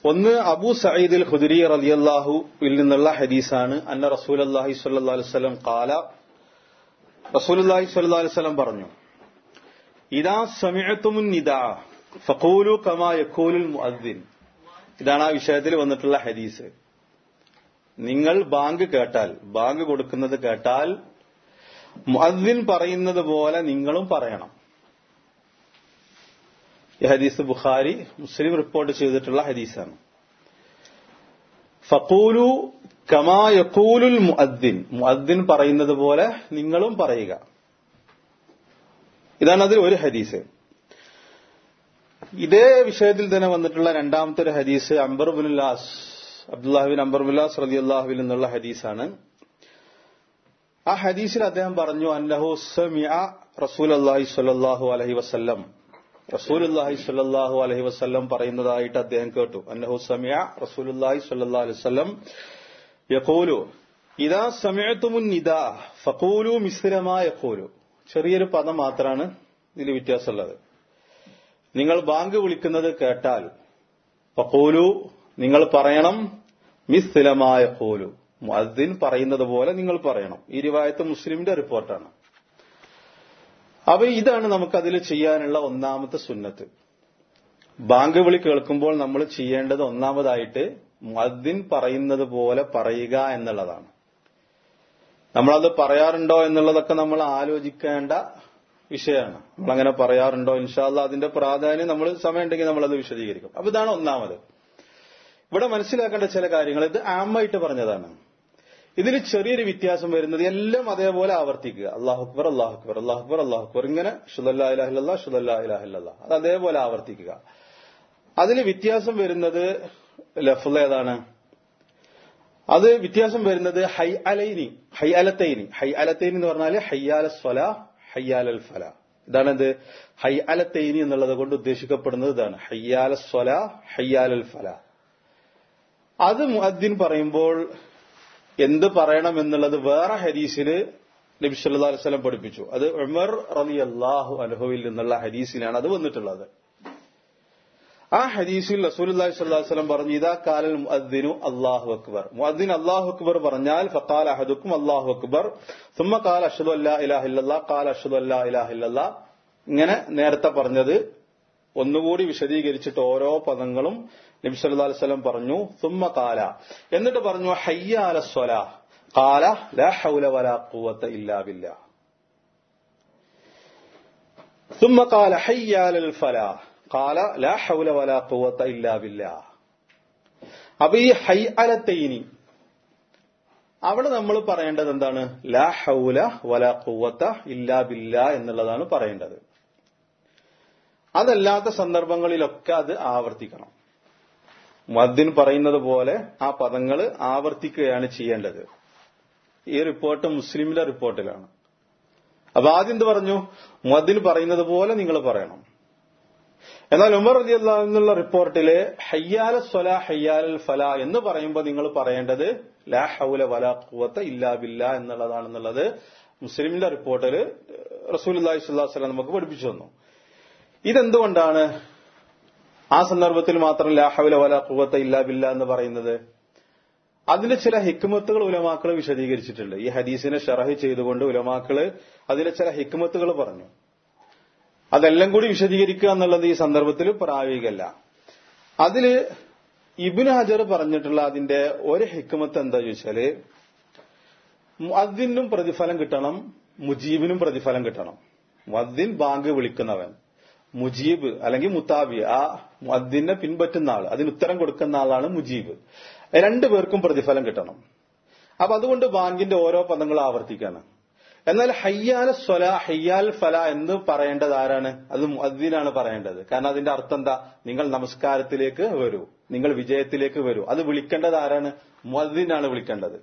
ഒന്ന് അബു സയ്യിദ് അൽ ഖുദരി റളിയല്ലാഹുവിൽ നിന്നുള്ള ഹദീസാണ് അന്ന റസൂൽ അള്ളാഹി സ്വല്ലല്ലാഹു അലൈഹി വസല്ലം ഖാല റസൂൽ അള്ളാഹി സ്വല്ലല്ലാഹു അലൈഹി വസല്ലം പറഞ്ഞു ഇദാ സമിഅതുമുൻ നിദാ ഫഖൂലു കമാ യഖൂലുൽ മുഅദ്ദിൻ ഇതാണ് ആ വിഷയത്തിൽ വന്നിട്ടുള്ള ഹദീസ് നിങ്ങൾ ബാങ്ക് കേട്ടാൽ ബാങ്ക് കൊടുക്കുന്നത് കേട്ടാൽ മുഅദ്ദിൻ പറയുന്നത് പോലെ നിങ്ങളും പറയണം ഈ ഹദീസ് ബുഖാരി മുസ്ലിം റിപ്പോർട്ട് ചെയ്തിട്ടുള്ള ഹദീസാണ് ഫഖൂലു കമാ യഖൂലുൽ മുഅദ്ദിൻ മുഅദ്ദിൻ പറയുന്നത് പോലെ നിങ്ങളും പറയുക ഇതാണ് അതിൽ ഒരു ഹദീസ് ഇതേ വിഷയത്തിൽ തന്നെ വന്നിട്ടുള്ള രണ്ടാമത്തെ ഒരു ഹദീസ് അംബർ ബുലാസ് അബ്ദുല്ലാഹിബിൻ അംബർ ബുലാസ് റളിയല്ലാഹുവിൽ നിന്നുള്ള ഹദീസാണ് ആ ഹദീസിൽ അദ്ദേഹം പറഞ്ഞു അന്നഹു സമിഅ റസൂൽ അള്ളാഹി സ്വല്ലല്ലാഹു അലൈഹി വസല്ലം റസൂൽ അള്ളാഹി സ്വല്ലല്ലാഹു അലൈഹി വസല്ലം പറയുന്നതായിട്ട് അദ്ദേഹം കേട്ടു അന്നഹു സമിഅ റസൂൽ അള്ളാഹി സ്വല്ലല്ലാഹു അലൈഹി വസല്ലം യഖൂലു ഇദാ സമിഅതുമുൻ നിദാ ഫഖൂലു മിസ്ലമാ യഖൂലു ചെറിയൊരു പദം മാത്രമാണ് ഇതിൽ വ്യത്യാസമുള്ളത് നിങ്ങൾ ബാങ്ക് വിളിക്കുന്നത് കേട്ടാൽ ഫഖൂലു നിങ്ങൾ പറയണം മിസ്ലമായ ഖൂലു മുഅദ്ദിൻ പറയുന്നത് പോലെ നിങ്ങൾ പറയണം ഈ റിവായത്ത് മുസ്ലിമിന്റെ റിപ്പോർട്ടാണ് അപ്പൊ ഇതാണ് നമുക്കതിൽ ചെയ്യാനുള്ള ഒന്നാമത്തെ സുന്നത്ത് ബാങ്ക് വിളി കേൾക്കുമ്പോൾ നമ്മൾ ചെയ്യേണ്ടത് ഒന്നാമതായിട്ട് മുഅദ്ദിൻ പറയുന്നത് പോലെ പറയുക എന്നുള്ളതാണ് നമ്മളത് പറയാറുണ്ടോ എന്നുള്ളതൊക്കെ നമ്മൾ ആലോചിക്കേണ്ട വിഷയമാണ് നമ്മളങ്ങനെ പറയാറുണ്ടോ ഇൻഷാല്ല അതിന്റെ പ്രാധാന്യം നമ്മൾ സമയമുണ്ടെങ്കിൽ നമ്മളത് വിശദീകരിക്കും അപ്പൊ ഇതാണ് ഒന്നാമത് ഇവിടെ മനസ്സിലാക്കേണ്ട ചില കാര്യങ്ങൾ ഇത് ആമായിട്ട് പറഞ്ഞതാണ് ഇതിൽ ചെറിയൊരു വ്യത്യാസം വരുന്നത് എല്ലാം അതേപോലെ ആവർത്തിക്കുക അള്ളാഹു അക്ബർ അള്ളാഹു അക്ബർ അള്ളാഹു അക്ബർ അള്ളാഹു അക്ബർ ഇങ്ങനെ ഷുദല്ലാ ഇലാഹില്ല ഷുദല്ലാ ഇലാഹില്ല അത് അതേപോലെ ആവർത്തിക്കുക അതിൽ വ്യത്യാസം വരുന്നത് ലഫ്ല ഏതാണ് അത് വ്യത്യാസം വരുന്നത് ഹൈ അലൈനി ഹൈ അലത്തൈനി ഹൈ അലത്തൈനി എന്ന് പറഞ്ഞാൽ ഹയ്യാല സ്വല ഹയ്യാലൽ ഫല ഇതാണെന്ത് ഹൈ അലത്തൈനി എന്നുള്ളത് കൊണ്ട് ഉദ്ദേശിക്കപ്പെടുന്നത് ഇതാണ് ഹയ്യാല സ്വല ഹയ്യാലൽ ഫല അത് മുഅദ്ദിൻ പറയുമ്പോൾ എന്ത് പറയണം എന്നുള്ളത് വേറെ ഹദീസില് നബി സല്ലല്ലാഹു അലൈഹി വസല്ലം പഠിപ്പിച്ചു അത് ഉമർ റളിയല്ലാഹു അൻഹുവിൽ നിന്നുള്ള ഹദീസിലാണ് അത് വന്നിട്ടുള്ളത് ആ ഹദീസിൽ റസൂലുള്ളാഹി സ്വല്ലല്ലാഹു അലൈഹി വസല്ലം പറഞ്ഞു ഇദാ കാലൽ മുഅദ്ദിനു അല്ലാഹു അക്ബർ മുഅദ്ദിൻ അല്ലാഹു അക്ബർ പറഞ്ഞാൽ ഫഖാല അഹദുക്കും അല്ലാഹു അക്ബർ ثم قال അഷ്ഹദു അല്ലാ ഇലാഹ ഇല്ലല്ലാഹ് ഖാല അഷ്ഹദു അല്ലാ ഇലാഹ ഇല്ലല്ലാഹ് ഇങ്ങനെ നേരത്തെ പറഞ്ഞത് ഒന്നുകൂടി വിശദീകരിച്ചിട്ട് ഓരോ പദങ്ങളും നബി സല്ലല്ലാഹു അലൈഹി വസല്ലം പറഞ്ഞു ثم قال എന്നിട്ട് പറഞ്ഞു ഹയ്യ അല സ്വലാഹ് ഖാല ലാ ഹൗല വലാ ഖുവത ഇല്ലാ ബില്ലാഹ് ثم قال حي على الفلاح قال لا حول ولا قوة إلا بالله അപ്പൊ ഈ ഹൈ അലത്തൈനി അവിടെ നമ്മൾ പറയേണ്ടത് എന്താണ് ലാ ഹൗല വല ഖുവത്ത ഇല്ലാ ബില്ല എന്നുള്ളതാണ് പറയേണ്ടത് അതല്ലാത്ത സന്ദർഭങ്ങളിലൊക്കെ അത് ആവർത്തിക്കണം മദ്ദിൻ പറയുന്നത് പോലെ ആ പദങ്ങൾ ആവർത്തിക്കുകയാണ് ചെയ്യേണ്ടത് ഈ റിപ്പോർട്ട് മുസ്ലിമിന്റെ റിപ്പോർട്ടിലാണ് അപ്പൊ ആദ്യം എന്ത് പറഞ്ഞു മദ്ദിൻ പറയുന്നത് പോലെ നിങ്ങൾ പറയണം എന്നാൽ ഉമർ അലി എന്നുള്ള റിപ്പോർട്ടില് ഹയ്യാല സ്വല ഹയ്യാൽ ഫല എന്ന് പറയുമ്പോൾ നിങ്ങൾ പറയേണ്ടത് ലാ ഹൗല വല ഖുവത്ത ഇല്ലാ ബില്ല എന്നുള്ളതാണെന്നുള്ളത് മുസ്ലിമിന്റെ റിപ്പോർട്ടിൽ റസൂൽ അള്ളാഹി സ്വല്ലാസ്ലാം നമുക്ക് പഠിപ്പിച്ചു തന്നു ഇതെന്തുകൊണ്ടാണ് ആ സന്ദർഭത്തിൽ മാത്രം ലാ ഹൗല വല ഖുവത്ത ഇല്ലാ ബില്ല എന്ന് പറയുന്നത് അതിലെ ചില ഹിക്മത്തുകൾ ഉലമാക്കൾ വിശദീകരിച്ചിട്ടുണ്ട് ഈ ഹദീസിനെ ഷറഹ് ചെയ്തുകൊണ്ട് ഉലമാക്കള് അതിലെ ചില ഹിക്മത്തുകൾ പറഞ്ഞു അതെല്ലാം കൂടി വിശദീകരിക്കുക എന്നുള്ളത് ഈ സന്ദർഭത്തിൽ പ്രായോഗികമല്ല അതില് ഇബിൻ ഹജർ പറഞ്ഞിട്ടുള്ള അതിന്റെ ഒരു ഹിക്മത്ത് എന്താ ചോദിച്ചാല് മുഅദ്ദിനും പ്രതിഫലം കിട്ടണം മുജീബിനും പ്രതിഫലം കിട്ടണം മുഅദ്ദിൻ ബാങ്ക് വിളിക്കുന്നവൻ മുജീബ് അല്ലെങ്കിൽ മുത്താബി ആ മുഅദ്ദിനെ പിൻപറ്റുന്ന ആൾ അതിന് ഉത്തരം കൊടുക്കുന്ന ആളാണ് മുജീബ് രണ്ടു പേർക്കും പ്രതിഫലം കിട്ടണം അപ്പൊ അതുകൊണ്ട് ബാങ്കിന്റെ ഓരോ പദങ്ങൾ ആവർത്തിക്കാണ് എന്നാൽ ഹയ്യാൽ സ്വല ഹയ്യാൽ ഫല എന്ന് പറയേണ്ടത് ആരാണ് അത് മുഅദ്ദീനാണ് പറയേണ്ടത് കാരണം അതിന്റെ അർത്ഥം എന്താ നിങ്ങൾ നമസ്കാരത്തിലേക്ക് വരൂ നിങ്ങൾ വിജയത്തിലേക്ക് വരൂ അത് വിളിക്കേണ്ടത് ആരാണ് മുഅദ്ദീനാണ് വിളിക്കേണ്ടത്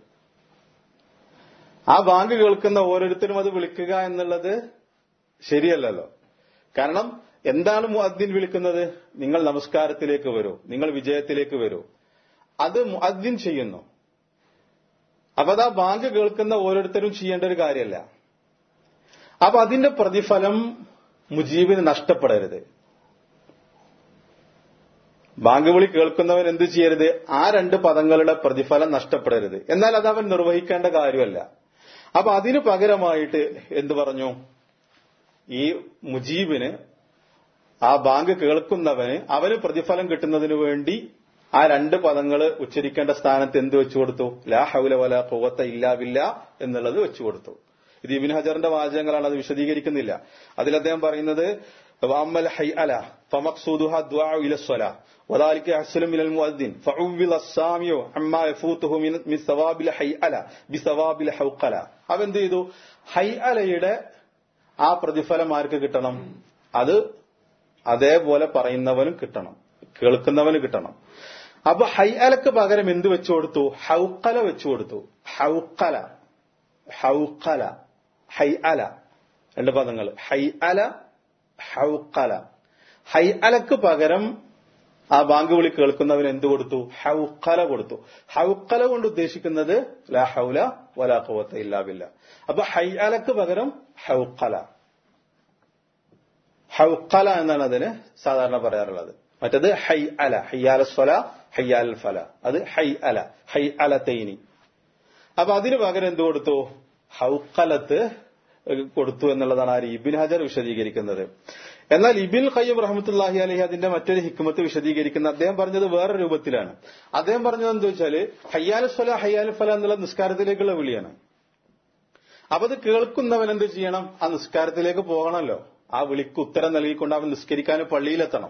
ആ ബാങ്ക് കേൾക്കുന്ന ഓരോരുത്തരും അത് വിളിക്കുക എന്നുള്ളത് ശരിയല്ലല്ലോ കാരണം എന്താണ് മുഅദ്ദീൻ വിളിക്കുന്നത് നിങ്ങൾ നമസ്കാരത്തിലേക്ക് വരൂ നിങ്ങൾ വിജയത്തിലേക്ക് വരൂ അത് മുഅദ്ദീൻ ചെയ്യുന്നു അപ്പൊ അത് ആ ബാങ്ക് കേൾക്കുന്ന ഓരോരുത്തരും ചെയ്യേണ്ട ഒരു കാര്യമല്ല അപ്പൊ അതിന്റെ പ്രതിഫലം മുജീബിന് നഷ്ടപ്പെടരുത് ബാങ്ക് വിളി കേൾക്കുന്നവൻ എന്ത് ചെയ്യരുത് ആ രണ്ട് പദങ്ങളുടെ പ്രതിഫലം നഷ്ടപ്പെടരുത് എന്നാൽ അത് അവൻ നിർവഹിക്കേണ്ട കാര്യമല്ല അപ്പൊ അതിനു പകരമായിട്ട് എന്തു പറഞ്ഞു ഈ മുജീബിന് ആ ബാങ്ക് കേൾക്കുന്നവന് അവന് പ്രതിഫലം കിട്ടുന്നതിന് വേണ്ടി ആ രണ്ട് പദങ്ങൾ ഉച്ചരിക്കേണ്ട സ്ഥാനത്ത് എന്ത് വെച്ചു കൊടുത്തു ലാ ഹൗല വല കുവത്ത ഇല്ലാവില്ല എന്നുള്ളത് വെച്ചു കൊടുത്തു ഇത് ഇബിൻ ഹജറിന്റെ വാചകങ്ങളാണ് അത് വിശദീകരിക്കുന്നില്ല അതിൽ അദ്ദേഹം പറയുന്നത് വാമ്മൽ ഹൈ അല فمقصودها الدعاء الى الصلاه وذلك يحصل من المؤذن فعوض السامع عما يفوته من من ثواب الحيئله بثواب الحوقله അവൻ എന്ത് ചെയ്തു ഹൈഅലയുടെ ആ പ്രതിഫലം ആർക്ക് കിട്ടണം അത് അതേപോലെ പറയുന്നവനും കിട്ടണം കേൾക്കുന്നവന് കിട്ടണം അപ്പൊ ഹൈഅലക്ക് പകരം എന്ത് വെച്ചു കൊടുത്തു ഹൗക്കല വെച്ചു കൊടുത്തു ഹൗക്കല ഹൗക്കല ഹൈഅല രണ്ട് പദങ്ങൾ ഹൈഅല ഹൗക്കല ഹൈഅലക്ക് പകരം ആ ബാങ്ക് വിളി കേൾക്കുന്നവന് എന്ത് കൊടുത്തു ഹൗക്കല കൊടുത്തു ഹൗക്കല കൊണ്ട് ഉദ്ദേശിക്കുന്നത് ലാ ഹൗല വലാ ഖുവത്ത ഇല്ലാ ബില്ല അപ്പൊ ഹൈഅലക്ക് പകരം ഹൗക്കല ഹൗക്കല എന്നാണ് അതിന് സാധാരണ പറയാറുള്ളത് മറ്റത് ഹൈ അല ഹയ്യാല സ്വല ഹയ്യാൽ ഫല അത് ഹൈ അല ഹൈ അല തൈനി അപ്പൊ അതിന് പകരം എന്ത് കൊടുത്തു ഹൗക്കലത്ത് കൊടുത്തു എന്നുള്ളതാണ് ആ ഇബിൻ ഹജർ വിശദീകരിക്കുന്നത് എന്നാൽ ഇബിൻ ഖയ്യം റഹമത്തുല്ലാഹി അലഹി അതിന്റെ മറ്റൊരു ഹിക്മത്ത് വിശദീകരിക്കുന്ന അദ്ദേഹം പറഞ്ഞത് വേറെ രൂപത്തിലാണ് അദ്ദേഹം പറഞ്ഞത് എന്താ വെച്ചാല് ഹയ്യാൽ സ്വല ഹയ്യാൽ ഫല എന്നുള്ള നിസ്കാരത്തിലേക്കുള്ള വിളിയാണ് അപ്പൊ അത് കേൾക്കുന്നവൻ എന്ത് ചെയ്യണം ആ നിസ്കാരത്തിലേക്ക് പോകണമല്ലോ ആ വിളിക്ക് ഉത്തരം നൽകിക്കൊണ്ട് അവൻ നിസ്കരിക്കാൻ പള്ളിയിലെത്തണം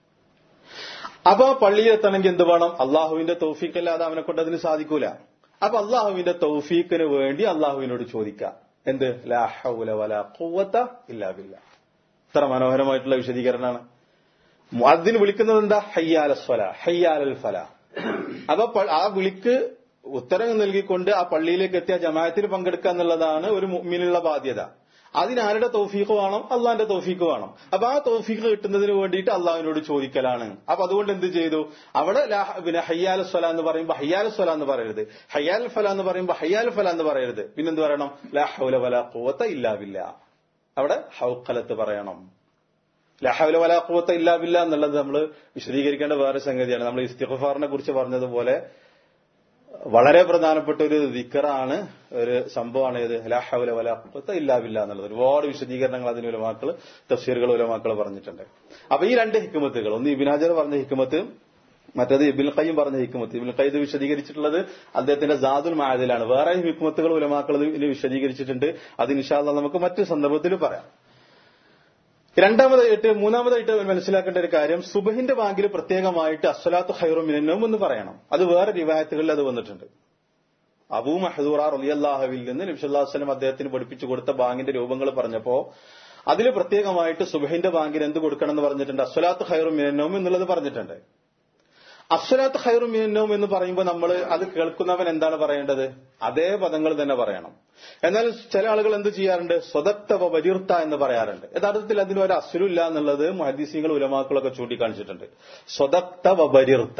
അപ്പൊ ആ പള്ളിയിലെത്തണമെങ്കിൽ എന്ത് വേണം അള്ളാഹുവിന്റെ തൗഫീഖല്ലാതെ അവനെ കൊണ്ട് അതിന് സാധിക്കൂല അപ്പൊ അള്ളാഹുവിന്റെ തൗഫീഖിന് വേണ്ടി അള്ളാഹുവിനോട് ചോദിക്കാം എന്ത് ലാ ഹൗല വലാ ഖുവത ഇല്ലാ ബില്ലാ ഇത്ര മനോഹരമായിട്ടുള്ള വിശദീകരണമാണ് അതിന് വിളിക്കുന്നത് എന്താ ഹയ്യാല സ്വല ഹയ്യാലൽ ഫല അപ്പൊ ആ വിളിക്ക് ഉത്തരം നൽകിക്കൊണ്ട് ആ പള്ളിയിലേക്ക് എത്തിയ ജമാഅത്തിൽ പങ്കെടുക്കുക എന്നുള്ളതാണ് ഒരു മുമ്മിനുള്ള ബാധ്യത അതിനാരുടെ തൗഫീഖ് വേണം അള്ളാന്റെ തൗഫീഖ് വേണം അപ്പൊ ആ തൗഫീഖ് കിട്ടുന്നതിന് വേണ്ടിയിട്ട് അള്ളാഹിനോട് ചോദിക്കലാണ് അപ്പൊ അതുകൊണ്ട് എന്ത് ചെയ്തു അവിടെ പിന്നെ ഹയ്യാൽ സ്വല എന്ന് പറയുമ്പോൾ ഹയ്യാൽ സ്വല എന്ന് പറയരുത് ഹയ്യാൽ ഫല എന്ന് പറയുമ്പോൾ ഹയ്യാൽ ഫല എന്ന് പറയരുത് പിന്നെന്ത് പറയണം ലാ ഹൗല വല ഖുവത്ത ഇല്ലാവില്ല അവിടെ ഹൗക്കലത്ത് പറയണം ലഹവല വല ഖുവത്ത ഇല്ലാവില്ല എന്നുള്ളത് നമ്മൾ വിശദീകരിക്കേണ്ട വേറെ സംഗതിയാണ് നമ്മൾ ഇസ്തിഖഫാറിനെ കുറിച്ച് പറഞ്ഞതുപോലെ വളരെ പ്രധാനപ്പെട്ട ഒരു ദിക്കറാണ് ഒരു സംഭവമാണ് ഇത് ലാഹവല വല ഖുവത്ത ഇല്ലാവില്ല എന്നുള്ളത് ഒരുപാട് വിശദീകരണങ്ങൾ അതിന് ഉലമാക്കൾ തഫ്സീറുകൾ ഉലമാക്കൾ പറഞ്ഞിട്ടുണ്ട് അപ്പൊ ഈ രണ്ട് ഹിക്കുമത്തുകൾ ഒന്ന് ഇബിനാജർ പറഞ്ഞ ഹിക്കുമത്ത് മറ്റേത് ഇബിൻ ഖയ്യം പറഞ്ഞ ഹിക്കുമത്ത് ഇബിൻ ഖയ്യത് വിശദീകരിച്ചിട്ടുള്ളത് അദ്ദേഹത്തിന്റെ ജാദുൽ മായതിലാണ് വേറെ ഹിക്കുമത്തുകൾ ഉലമാക്കൾ ഇതിന് വിശദീകരിച്ചിട്ടുണ്ട് അത് നിഷാദ നമുക്ക് മറ്റു സന്ദർഭത്തിൽ പറയാം രണ്ടാമതായിട്ട് മൂന്നാമതായിട്ട് മനസ്സിലാക്കേണ്ട ഒരു കാര്യം സുബഹിന്റെ ബാങ്കിൽ പ്രത്യേകമായിട്ട് അസ്വലാത്ത് ഹൈറു മിനന്നും എന്ന് പറയണം അത് വേറെ റിവായത്തുകളിൽ അത് വന്നിട്ടുണ്ട് അബൂ മഹദൂറ റലിയല്ലാഹുവിൽ നിന്ന് നബ്സല്ലാസ്ലം അദ്ദേഹത്തിന് പഠിപ്പിച്ചു കൊടുത്ത ബാങ്കിന്റെ രൂപങ്ങൾ പറഞ്ഞപ്പോ അതിൽ പ്രത്യേകമായിട്ട് സുബഹിന്റെ ബാങ്കിന് എന്ത് കൊടുക്കണം എന്ന് പറഞ്ഞിട്ടുണ്ട് അസ്വലാത്ത് ഹൈറു മിനന്നും എന്നുള്ളത് പറഞ്ഞിട്ടുണ്ട് അസ്വലാത്ത് ഹൈറു മിനന്നും എന്ന് പറയുമ്പോൾ നമ്മൾ അത് കേൾക്കുന്നവൻ എന്താണ് പറയേണ്ടത് അതേ പദങ്ങൾ തന്നെ പറയണം എന്നാൽ ചില ആളുകൾ എന്ത് ചെയ്യാറുണ്ട് സ്വതക്ത വരിർത്ത എന്ന് പറയാറുണ്ട് യഥാർത്ഥത്തിൽ അതിന് ഒരു അസുരില്ല എന്നുള്ളത് മഹദീസികൾ ഉലമാക്കളൊക്കെ ചൂണ്ടിക്കാണിച്ചിട്ടുണ്ട് സ്വതക്ത വരിർത്ത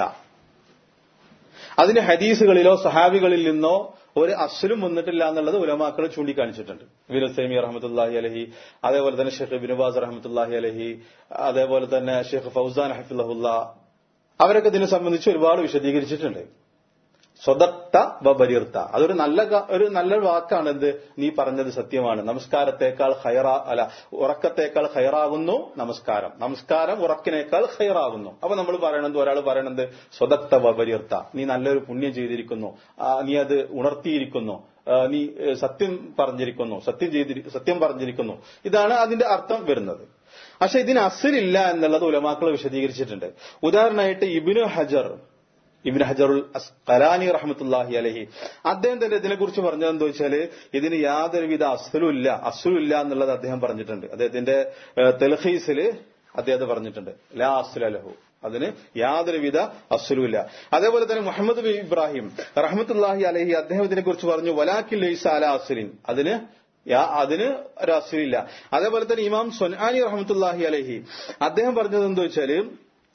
അതിന് ഹദീസുകളിലോ സഹാബികളിൽ നിന്നോ ഒരു അസുലും വന്നിട്ടില്ല എന്നുള്ളത് ഉലമാക്കൾ ചൂണ്ടിക്കാണിച്ചിട്ടുണ്ട് ഇബിൻ സൈമി റഹമത്തുല്ലാഹി അലഹി അതേപോലെ തന്നെ ഷെയ്ഖ് ബിനുബാസ് റഹമത്തുല്ലാഹി അലഹി അതേപോലെ തന്നെ ഷെയ്ഖ് ഫൌസാൻ ഹഫിള്ള അവരൊക്കെ ഇതിനെ സംബന്ധിച്ച് ഒരുപാട് വിശദീകരിച്ചിട്ടുണ്ട് സ്വതക്ത വബരിർത്ത അതൊരു നല്ല ഒരു നല്ല വാക്കാണ് എന്ത് നീ പറഞ്ഞത് സത്യമാണ് നമസ്കാരത്തെക്കാൾ ഹയറാ അല്ല ഉറക്കത്തേക്കാൾ ഹയറാകുന്നു നമസ്കാരം നമസ്കാരം ഉറക്കിനേക്കാൾ ഹയറാകുന്നു അപ്പൊ നമ്മൾ പറയണത് ഒരാൾ പറയണത് സ്വതക്ത വബരിർത്ത നീ നല്ലൊരു പുണ്യം ചെയ്തിരിക്കുന്നു നീ അത് ഉണർത്തിയിരിക്കുന്നു നീ സത്യം പറഞ്ഞിരിക്കുന്നു സത്യം ചെയ്തി സത്യം പറഞ്ഞിരിക്കുന്നു ഇതാണ് അതിന്റെ അർത്ഥം വരുന്നത് പക്ഷെ ഇതിന് അസിലില്ല എന്നുള്ളത് ഉലമാക്കൾ വിശദീകരിച്ചിട്ടുണ്ട് ഉദാഹരണമായിട്ട് ഇബിനു ഹജർ ഇബിൻ ഹജറുൽ അസ്കലാനി റഹമത്തുല്ലാഹി അലഹി അദ്ദേഹം തന്നെ ഇതിനെക്കുറിച്ച് പറഞ്ഞതെന്ന് വെച്ചാല് ഇതിന് യാതൊരുവിധ അസുലില്ല അസുലില്ല എന്നുള്ളത് അദ്ദേഹം പറഞ്ഞിട്ടുണ്ട് അദ്ദേഹത്തിന്റെ തെൽഹീസിൽ അദ്ദേഹം പറഞ്ഞിട്ടുണ്ട് ലാ അസുലഹു അതിന് യാതൊരുവിധ അസുലുമില്ല അതേപോലെ തന്നെ മുഹമ്മദ് ബിൻ ഇബ്രാഹിം റഹമത്തുല്ലാഹി അലഹി അദ്ദേഹം ഇതിനെ കുറിച്ച് പറഞ്ഞു വലാഖിൽ ലൈസ അല അസുലിൻ അതിന് അതിന് ഒരു അസുലില്ല അതേപോലെ തന്നെ ഇമാം സൊനാനി റഹമത്തുല്ലാഹി അലഹി അദ്ദേഹം പറഞ്ഞത് എന്താ വെച്ചാല്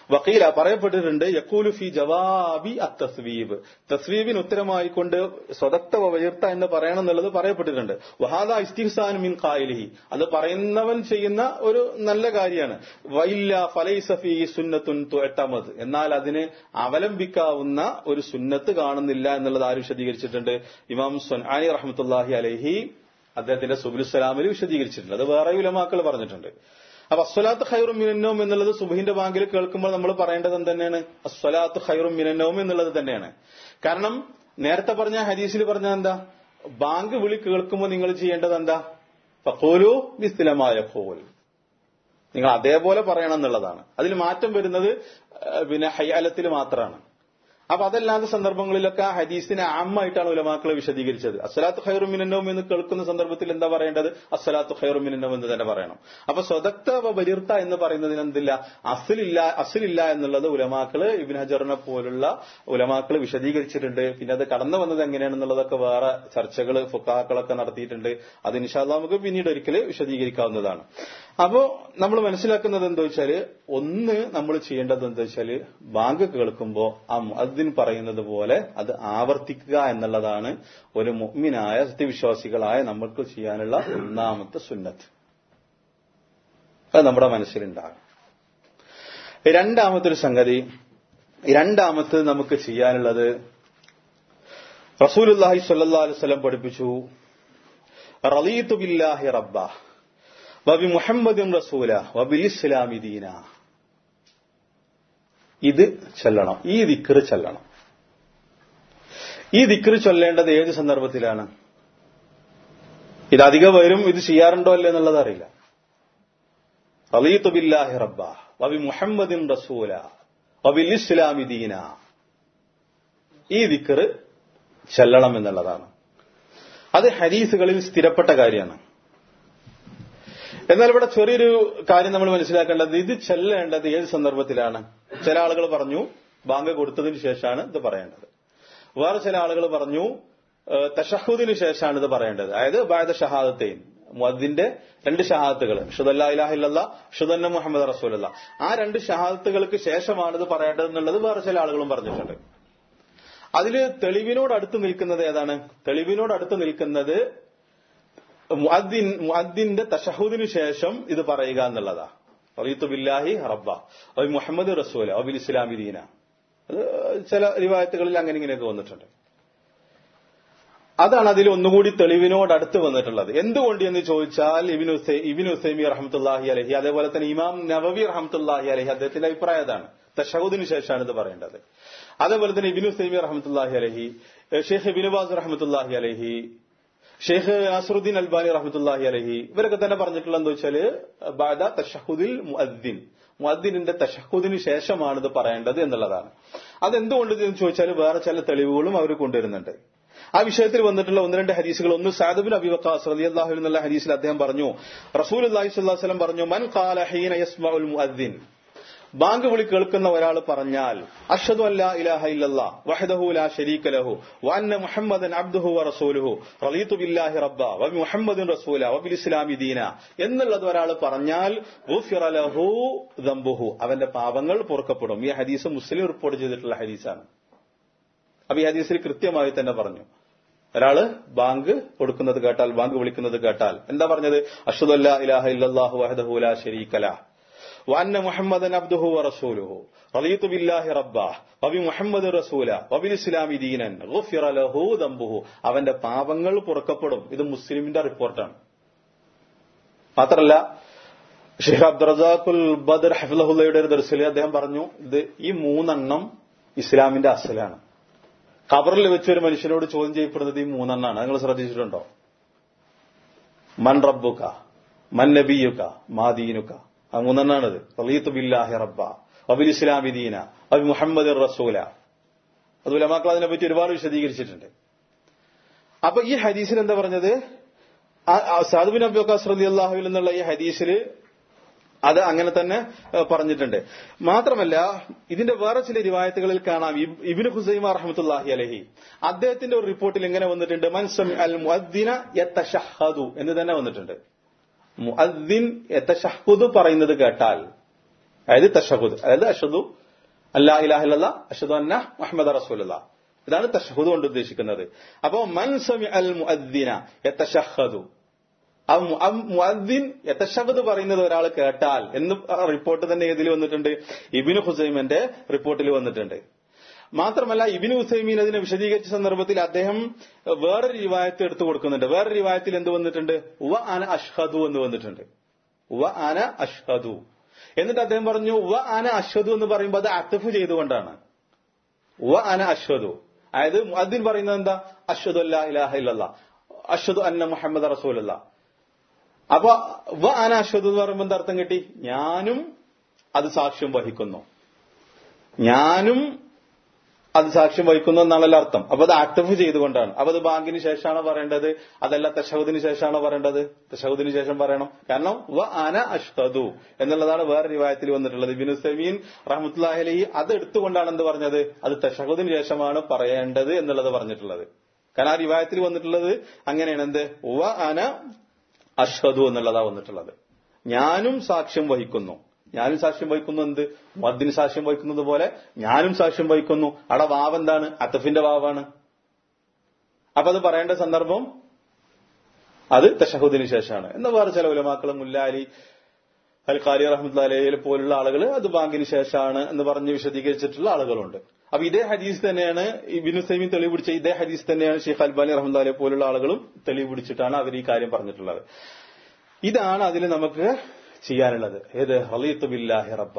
വക്കീല പറയപ്പെട്ടിട്ടുണ്ട് യക്കൂലു ഫി ജവാബി അത്തസ്വീബ് തസ്വീബിന് ഉത്തരമായിക്കൊണ്ട് സ്വതക്ത വയർത്ത എന്ന് പറയണം എന്നുള്ളത് പറയപ്പെട്ടിട്ടുണ്ട് വഹാദ ഇസ്തിഹ്സാൻ മിൻ കായലിഹി അത് പറയുന്നവൻ ചെയ്യുന്ന ഒരു നല്ല കാര്യമാണ് വൈല്ല ഫലൈസഫി സുന്നത്തുൻ തുഅത്തമത് എന്നാൽ അതിന് അവലംബിക്കാവുന്ന ഒരു സുന്നത്ത് കാണുന്നില്ല എന്നുള്ളത് ആര് വിശദീകരിച്ചിട്ടുണ്ട് ഇമാം സുൻആനി റഹ്മത്തുല്ലാഹി അലൈഹി അദ്ദേഹത്തിന്റെ സുബുലുസലാമിൽ വിശദീകരിച്ചിട്ടുണ്ട് അത് വേറെ ഉലമാക്കൾ പറഞ്ഞിട്ടുണ്ട് അപ്പൊ അസ്വലാത്ത് ഖൈറും മിനന്നവും എന്നുള്ളത് സുബഹിന്റെ ബാങ്കിൽ കേൾക്കുമ്പോൾ നമ്മൾ പറയേണ്ടത് എന്തെന്നെയാണ് അസ്വലാത്ത് ഖൈറും മിനന്നവും എന്നുള്ളത് തന്നെയാണ് കാരണം നേരത്തെ പറഞ്ഞ ഹദീസിൽ പറഞ്ഞ എന്താ ബാങ്ക് വിളി കേൾക്കുമ്പോൾ നിങ്ങൾ ചെയ്യേണ്ടത് എന്താ ഫക്കോലു വിസ്തിലമായ കോൽ നിങ്ങൾ അതേപോലെ പറയണം എന്നുള്ളതാണ് അതിൽ മാറ്റം വരുന്നത് ഏഹ്, പിന്നെ ഹയ്യാലത്തിൽ മാത്രമാണ് അപ്പൊ അതല്ലാത്ത സന്ദർഭങ്ങളിലൊക്കെ ആ ഹദീസിനെ ആമ്മായിട്ടാണ് ഉലമാക്കളെ വിശദീകരിച്ചത് അസ്സലാത്ത് ഖൈറു മിനന്നവും എന്ന് കേൾക്കുന്ന സന്ദർഭത്തിൽ എന്താ പറയേണ്ടത് അസ്സലാത്ത് ഖൈറു മിനന്നവും എന്ന് തന്നെ പറയണം അപ്പൊ സ്വതക്ത വ ബലിർത്ത എന്ന് പറയുന്നതിന് എന്തില്ല അസിലില്ല അസിലില്ല എന്നുള്ളത് ഉലമാക്കള് ഇബിൻ ഹജറിനെ പോലുള്ള ഉലമാക്കള് വിശദീകരിച്ചിട്ടുണ്ട് പിന്നെ അത് കടന്നു വന്നത് എങ്ങനെയാണെന്നുള്ളതൊക്കെ വേറെ ചർച്ചകൾ ഫുക്കാക്കളൊക്കെ നടത്തിയിട്ടുണ്ട് അത് ഇൻഷാല്ല നമുക്ക് പിന്നീട് ഒരിക്കൽ വിശദീകരിക്കാവുന്നതാണ് അപ്പോ നമ്മൾ മനസ്സിലാക്കുന്നത് എന്താ വെച്ചാല് ഒന്ന് നമ്മൾ ചെയ്യേണ്ടത് എന്താ വെച്ചാല് ബാങ്ക് കേൾക്കുമ്പോൾ ആ മുഅദ്ദിൻ പറയുന്നത് പോലെ അത് ആവർത്തിക്കുക എന്നുള്ളതാണ് ഒരു മുഅ്മിനായ സത്യവിശ്വാസികളായ നമ്മൾക്ക് ചെയ്യാനുള്ള ഒന്നാമത്തെ സുന്നത്ത് അത് നമ്മുടെ മനസ്സിലുണ്ടാകും രണ്ടാമത്തെ ഒരു സംഗതി രണ്ടാമത്തെ നമുക്ക് ചെയ്യാനുള്ളത് റസൂലുല്ലാഹി സ്വല്ലല്ലാഹു അലൈഹി വസല്ലം പഠിപ്പിച്ചു റളീതു ബില്ലാഹി റബ്ബ വബി മുഹമ്മദിൻ റസൂല വബിൽ ഇസ്ലാമി ദീന ഇത് ചൊല്ലണം ഈ ദിക്റ് ചൊല്ലണം ഈ ദിക്റ് ചൊല്ലേണ്ടത് ഏത് സന്ദർഭത്തിലാണ് ഇത് അധികം വരും ഇത് ചെയ്യാറുണ്ടോ അല്ലേ എന്നുള്ളത് അറിയില്ല റളീതു ബില്ലാഹി റബ്ബ വബി മുഹമ്മദിൻ റസൂല വബിൽ ഇസ്ലാമി ദീന ഈ ദിക്റ് ചെല്ലണം എന്നുള്ളതാണ് അത് ഹരീസുകളിൽ സ്ഥിരപ്പെട്ട കാര്യമാണ് എന്നാൽ ഇവിടെ ചെറിയൊരു കാര്യം നമ്മൾ മനസ്സിലാക്കേണ്ടത് ഇത് ചെല്ലേണ്ടത് ഏത് സന്ദർഭത്തിലാണ് ചില ആളുകൾ പറഞ്ഞു ബാങ്ക് കൊടുത്തതിന് ശേഷമാണ് ഇത് പറയേണ്ടത് വേറെ ചില ആളുകൾ പറഞ്ഞു ഏഹ്, തഷഹുദിന് ശേഷമാണ് ഇത് പറയേണ്ടത് അതായത് ബാദ ഷഹാദത്തെയും മുഅദ്ദിന്റെ രണ്ട് ഷഹാദത്തുകൾ ഷുദല്ലാ ഇലാഹില്ല ഷുദന്ന മുഹമ്മദ് റസൂലല്ല ആ രണ്ട് ഷഹാദത്തുകൾക്ക് ശേഷമാണ് ഇത് പറയേണ്ടത് എന്നുള്ളത് വേറെ ചില ആളുകളും പറഞ്ഞിട്ടുണ്ട് അതില് തെളിവിനോട് അടുത്ത് നിൽക്കുന്നത് ഏതാണ് തെളിവിനോട് അടുത്ത് നിൽക്കുന്നത് മുഅദ്ദിൻ മുഅദ്ദിന്റെ തഷഹുദിന് ശേഷം ഇത് പറയുക എന്നുള്ളതാ റീത്തു ബില്ലാഹി റബ്ബ അബി മുഹമ്മദ് റസൂല അബിൽ ഇസ്ലാമി ദീന അത് ചില റിവായത്തുകളിൽ അങ്ങനെ ഇങ്ങനെയൊക്കെ വന്നിട്ടുണ്ട് അതാണ് അതിൽ ഒന്നുകൂടി തെളിവിനോട് അടുത്ത് വന്നിട്ടുള്ളത് എന്തുകൊണ്ട് എന്ന് ചോദിച്ചാൽ ഇബിൻ ഉസൈ ഇബിൻ ഉസൈമി റഹമത്തുല്ലാഹി അലഹി അതേപോലെ തന്നെ ഇമാം നവവി റഹമത്തുല്ലാഹി അലഹി അദ്ദേഹത്തിന്റെ അഭിപ്രായം അതാണ് തഷഹുദിന് ശേഷമാണ് ഇത് പറയേണ്ടത് അതേപോലെ തന്നെ ഇബിൻ ഉസൈമി റഹമത്തുല്ലാഹി അലഹി ഷെയ്ഖ് ഇബിൻ ബാസ് റഹമത്തുല്ലാഹി അലഹി ഷെയ്ഖ് നാസറുദ്ദീൻ അൽബാനി റഹമത്തുല്ലാഹി അലഹി ഇവരൊക്കെ തന്നെ പറഞ്ഞിട്ടുള്ള എന്താ വെച്ചാല് ബാദ തഷഹുദിൽ മുഅദ്ദിൻ മുഅദ്ദിനിന്റെ തഷഹുദിന് ശേഷമാണ് ഇത് പറയേണ്ടത് എന്നുള്ളതാണ് അതെന്തുകൊണ്ട് എന്ന് ചോദിച്ചാൽ വേറെ ചില തെളിവുകളും അവർ കൊണ്ടുവരുന്നുണ്ട് ആ വിഷയത്തിൽ വന്നിട്ടുള്ള ഒന്ന് രണ്ട് ഹദീസുകൾ ഒന്ന് സാദബിൻ അബി വക്കാസ് റളിയല്ലാഹു അൻഹു എന്നുള്ള ഹദീസിൽ അദ്ദേഹം പറഞ്ഞു റസൂൽ അള്ളാഹി സ്വല്ലല്ലാഹു അലൈഹി വസല്ലം പറഞ്ഞു മൻ ഖാല ഹീന യസ്മഉൽ മുഅദ്ദിൻ ബാങ്ക് വിളി കേൾക്കുന്ന ഒരാൾ പറഞ്ഞാൽ അഷ്ഹദു അല്ലാ ഇലാഹ ഇല്ലല്ലാ വഹദഹു ലാ ശരീക ലഹു വഅന്ന മുഹമ്മദൻ അബ്ദുഹു വറസൂലുഹു റളീതു ബില്ലാഹി റബ്ബ വബി മുഹമ്മദിൻ റസൂല വബിൽ ഇസ്ലാമി ദീന എന്നുള്ളത് ഒരാൾ പറഞ്ഞാൽ ഗുഫിറ ലഹു ദംബുഹു അവന്റെ പാപങ്ങൾ പൊറുക്കപ്പെടും ഈ ഹദീസ് മുസ്ലിം റിപ്പോർട്ട് ചെയ്തിട്ടുള്ള ഹദീസാണ് അപ്പൊ ഈ ഹദീസിൽ കൃത്യമായി തന്നെ പറഞ്ഞു ഒരാള് ബാങ്ക് കൊടുക്കുന്നത് കേട്ടാൽ ബാങ്ക് വിളിക്കുന്നത് കേട്ടാൽ എന്താ പറഞ്ഞത് അഷ്ഹദു അല്ലാ ഇലാഹ ഇല്ലല്ലാഹു വഹദഹു ലാ ശരീക ലഹു وأن محمدا عبده ورسوله رضيت بالله ربا وبمحمد رسولا وبالإسلام دينا غفر له ذنبه അവന്റെ പാപങ്ങൾ പുറക്കപ്പെടും ഇത് മുസ്ലിമിന്റെ റിപ്പോർട്ടാണ് മാത്രല്ല ഷെയ്ഖ് അബ്ദുറസാഖുൽ ബദർ ഹഫിലഹുല്ലയുടെ ഒരു ദർശിൽ അദ്ദേഹം പറഞ്ഞു ഇത് ഈ മൂന്നെണ്ണം ഇസ്ലാമിന്റെ അസലാണ് ഖബറിൽ വെച്ച് ഒരു മനുഷ്യനോട് ചോദ്യം ചെയ്യപ്പെടുന്നത് ഈ മൂന്നെണ്ണാണ് നിങ്ങൾ ശ്രദ്ധിച്ചിട്ടുണ്ടോ മൻ റബ്ബുക മൻ നബിയുക മാ ദീനുക ആ മൂന്നെണ്ണാണിത് റലീത്തു ബില്ലാഹി റബ്ബ അബിൽ ഇസ്ലാമി ദീന അബി മുഹമ്മദ് റസൂല അത് ഉലമാക്കൾ അതിനെപ്പറ്റി ഒരുപാട് വിശദീകരിച്ചിട്ടുണ്ട് അപ്പൊ ഈ ഹദീസിൽ എന്താ പറഞ്ഞത് സാദുബിൻ അബി വക്കാസ് റലി അള്ളാഹുവിൽ എന്നുള്ള ഈ ഹദീസിൽ അത് അങ്ങനെ തന്നെ ഏഹ്, പറഞ്ഞിട്ടുണ്ട് മാത്രമല്ല ഇതിന്റെ വേറെ ചില റിവായത്തുകളിൽ കാണാം ഇബ്- ഇബ്നു ഹുസൈമ റഹ്മത്തുല്ലാഹി അലഹി അദ്ദേഹത്തിന്റെ ഒരു റിപ്പോർട്ടിൽ എങ്ങനെ വന്നിട്ടുണ്ട് മൻസം അൽ മുഅദ്ദിന യത്തശഹദു എന്ന് തന്നെ വന്നിട്ടുണ്ട് മുഅദ്ദിൻ യത്തശഹുദ് പറയുന്നത് കേട്ടാൽ അതായത് തഷഹുദ് അതായത് അഷദു അല്ലാ ഇലാഹില്ല അഷദു അന്ന മുഹമ്മദ് റസൂലുള്ള ഇതാണ് തഷഹുദ് കൊണ്ട് ഉദ്ദേശിക്കുന്നത് അപ്പോ മൻ സമി അൽ മുഅദ്ദിന യതശഹദു ആ മുഅദ്ദിൻ യതശഹദ് പറയുന്നത് ഒരാൾ കേട്ടാൽ എന്ന് റിപ്പോർട്ട് തന്നെ ഏതിൽ വന്നിട്ടുണ്ട് ഇബിന് ഹുസൈമന്റെ റിപ്പോർട്ടിൽ വന്നിട്ടുണ്ട് മാത്രമല്ല ഇബിന് ഹുസൈമീൻ അതിനെ വിശദീകരിച്ച സന്ദർഭത്തിൽ അദ്ദേഹം വേറൊരു റിവായത്ത് എടുത്തു കൊടുക്കുന്നുണ്ട് വേറൊരു റിവായത്തിൽ എന്ത് വന്നിട്ടുണ്ട് ഉവ അന അഷ്ഹദു എന്ന് വന്നിട്ടുണ്ട് ഉവ അന അഷ്ഹദു എന്നിട്ട് അദ്ദേഹം പറഞ്ഞു ഉവ അന അഷ്ഹദു എന്ന് പറയുമ്പോൾ അത് അത്തഫ് ചെയ്തുകൊണ്ടാണ് ഉവ അന അഷ്ഹദു അതായത് മുഅദ്ദിൻ പറയുന്നത് എന്താ അഷ്ഹദു അല്ലാ ഇലാഹ ഇല്ലല്ലാ അഷ്ഹദു അന്ന മുഹമ്മദ് റസൂലല്ല അപ്പൊ വ അന അഷ്ഹദു എന്ന് പറയുമ്പോൾ എന്താ അർത്ഥം കിട്ടി ഞാനും അത് സാക്ഷ്യം വഹിക്കുന്നു ഞാനും അത് സാക്ഷ്യം വഹിക്കുന്നു എന്നാണല്ലോ അർത്ഥം അപ്പൊ അത് അട്ടഫ് ചെയ്തുകൊണ്ടാണ് അപ്പൊ അത് ബാങ്കിന് ശേഷമാണോ പറയേണ്ടത് അതല്ല തഷഹുദിന് ശേഷമാണോ പറയേണ്ടത് തഷഹുദിന് ശേഷം പറയണം കാരണം വ അന അഷ്ഹദു എന്നുള്ളതാണ് വേറെ റിവായത്തിൽ വന്നിട്ടുള്ളത് ഇബിനു സമീൻ റഹ്മത്തുല്ലാഹി അലഹി അത് എടുത്തുകൊണ്ടാണ് എന്ത് പറഞ്ഞത് അത് തഷഹുദിന് ശേഷമാണ് പറയേണ്ടത് എന്നുള്ളത് പറഞ്ഞിട്ടുള്ളത് കാരണം ആ റിവായത്തിൽ വന്നിട്ടുള്ളത് അങ്ങനെയാണ് എന്ത് വ അന അഷ്ഹദു എന്നുള്ളതാ വന്നിട്ടുള്ളത് ഞാനും സാക്ഷ്യം വഹിക്കുന്നു ഞാനും സാക്ഷ്യം വഹിക്കുന്നു എന്ത് മദ്ദിന് സാക്ഷ്യം വഹിക്കുന്നത് പോലെ ഞാനും സാക്ഷ്യം വഹിക്കുന്നു അവിടെ വാവ് എന്താണ് അത്തഫിന്റെ വാവാണ് അപ്പൊ അത് പറയേണ്ട സന്ദർഭം അത് തഷഹുദിന് ശേഷമാണ് എന്ന് വേറെ ചില ഉലമാക്കൾ മുല്ലാലി അൽ ഖാലി റഹ്മത്തുള്ളി പോലുള്ള ആളുകൾ അത് ബാങ്കിന് ശേഷമാണ് എന്ന് പറഞ്ഞ് വിശദീകരിച്ചിട്ടുള്ള ആളുകളുണ്ട് അപ്പൊ ഇതേ ഹദീസ് തന്നെയാണ് ഇബിനു സൈമീൻ തെളിവ് പിടിച്ച ഇതേ ഹദീസ് തന്നെയാണ് ഷെയ്ഖ് അൽബാനി റഹ്മത്തുള്ളി പോലുള്ള ആളുകളും തെളിവ് പിടിച്ചിട്ടാണ് അവർ ഈ കാര്യം പറഞ്ഞിട്ടുള്ളത് ഇതാണ് അതിൽ നമുക്ക് ചെയ്യാനുള്ളത് ഏത് ഹലീത്ത് ബില്ലാഹി റബ്ബ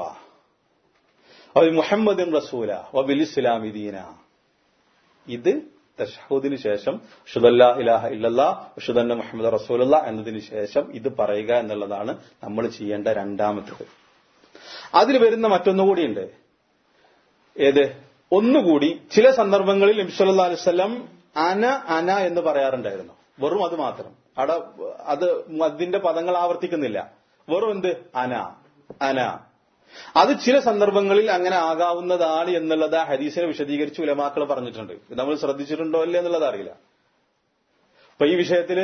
അബി മുഹമ്മദിൻ റസൂല വബിൽ ഇസ്ലാമി ദീന ഇത് തഷഹൂദിന് ശേഷം ഷുദല്ല ഇലാഹ ഇല്ലല്ല ഷുദന്ന മുഹമ്മദ് റസൂലുള്ള എന്നതിന് ശേഷം ഇത് പറയുക എന്നുള്ളതാണ് നമ്മൾ ചെയ്യേണ്ട രണ്ടാമത്തത് അതിൽ വരുന്ന മറ്റൊന്നുകൂടിയുണ്ട് ഏത് ഒന്നുകൂടി ചില സന്ദർഭങ്ങളിൽ നബിസ്വല്ലാ അലുസല്ലം അന അന എന്ന് പറയാറുണ്ടായിരുന്നു വെറും അത് മാത്രം അവിടെ അത് അതിന്റെ പദങ്ങൾ ആവർത്തിക്കുന്നില്ല വെറും എന്ത് അന അന അത് ചില സന്ദർഭങ്ങളിൽ അങ്ങനെ ആകാവുന്നതാണ് എന്നുള്ളത് ആ ഹദീസിനെ വിശദീകരിച്ച് ഉലമാക്കൾ പറഞ്ഞിട്ടുണ്ട് ഇത് നമ്മൾ ശ്രദ്ധിച്ചിട്ടുണ്ടോ ഇല്ല എന്നുള്ളത് അറിയില്ല അപ്പൊ ഈ വിഷയത്തില്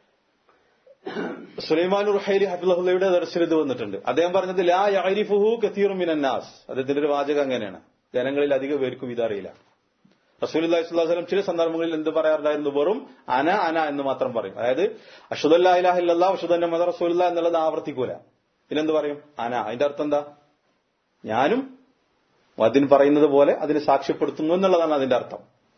സുലൈമാൻ റുഹൈലി ഹഫിള്ളയുടെ ദർശനം ഇത് വന്നിട്ടുണ്ട് അദ്ദേഹം പറഞ്ഞത് ലാ യഅരിഫുഹു കസീറു മിനന്നാസ് അദ്ദേഹത്തിന്റെ ഒരു വാചകം അങ്ങനെയാണ് ജനങ്ങളിൽ അധികം പേർക്കും ഇതറിയില്ല റസൂലി സ്വലം ചില സന്ദർഭങ്ങളിൽ എന്ത് പറയാറുണ്ടായിരുന്നു വെറും അന അന എന്ന് മാത്രം പറയും അതായത് അഷുദല്ലാ ഇലാഹ ഇല്ലല്ലാ അഷുദന്ന മദ റസൂല എന്നുള്ളത് ആവർത്തിക്കൂല പിന്നെന്ത് പറയും അന അതിന്റെ അർത്ഥം എന്താ ഞാനും അതിന് പറയുന്നത് പോലെ അതിന് സാക്ഷ്യപ്പെടുത്തുന്നു എന്നുള്ളതാണ് അതിന്റെ അർത്ഥം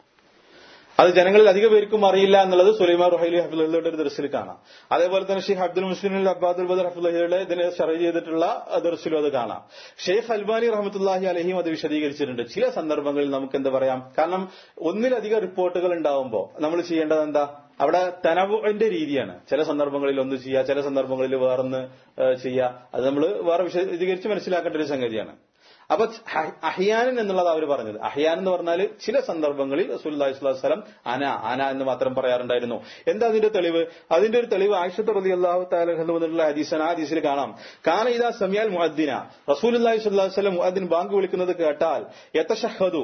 അത് ജനങ്ങളിൽ അധിക പേർക്കും അറിയില്ല എന്നുള്ളത് സുലൈമാൻ റുഹൈലി ഹഫിള്ളയുടെ ഒരു ദർശിൽ കാണാം അതേപോലെ തന്നെ ഷെയ്ഖ് അബ്ദുൽ മുസ്ലിം അബ്ബാദുൽ ബദർ ഹഫിള്ളയുടെ ഇതിനെ ഷറ ചെയ്തിട്ടുള്ള ദർശിലും അത് കാണാം ഷെയ്ഖ് അൽബാനി റഹമത്തുല്ലാഹി അലഹിയും അത് വിശദീകരിച്ചിട്ടുണ്ട് ചില സന്ദർഭങ്ങളിൽ നമുക്ക് എന്താ പറയാം കാരണം ഒന്നിലധികം റിപ്പോർട്ടുകൾ ഉണ്ടാവുമ്പോൾ നമ്മൾ ചെയ്യേണ്ടത് എന്താ അവിടെ തനവിന്റെ രീതിയാണ് ചില സന്ദർഭങ്ങളിൽ ഒന്ന് ചെയ്യുക ചില സന്ദർഭങ്ങളിൽ വേറൊന്ന് ചെയ്യുക അത് നമ്മൾ വേറെ വിശദീകരിച്ച് മനസ്സിലാക്കേണ്ട ഒരു സംഗതിയാണ് അപ്പൊ അഹിയാനൻ എന്നുള്ളത് അവർ പറഞ്ഞത് അഹിയാൻ എന്ന് പറഞ്ഞാൽ ചില സന്ദർഭങ്ങളിൽ റസൂല്ലി സ്വലം അന അന എന്ന് മാത്രം പറയാറുണ്ടായിരുന്നു എന്താ അതിന്റെ തെളിവ് അതിന്റെ ഒരു തെളിവ് ആയിഷത്ത് റലി അള്ളാഹു താലുള്ള ഹദീസൻ ആ ഹദീസിൽ കാണാം കാന ഇതാ സമിയാൽ മുഅദ്ദിന റസൂലി സ്വല്ലം മുഅദ്ദിൻ ബാങ്ക് വിളിക്കുന്നത് കേട്ടാൽ യത്തഷഹദു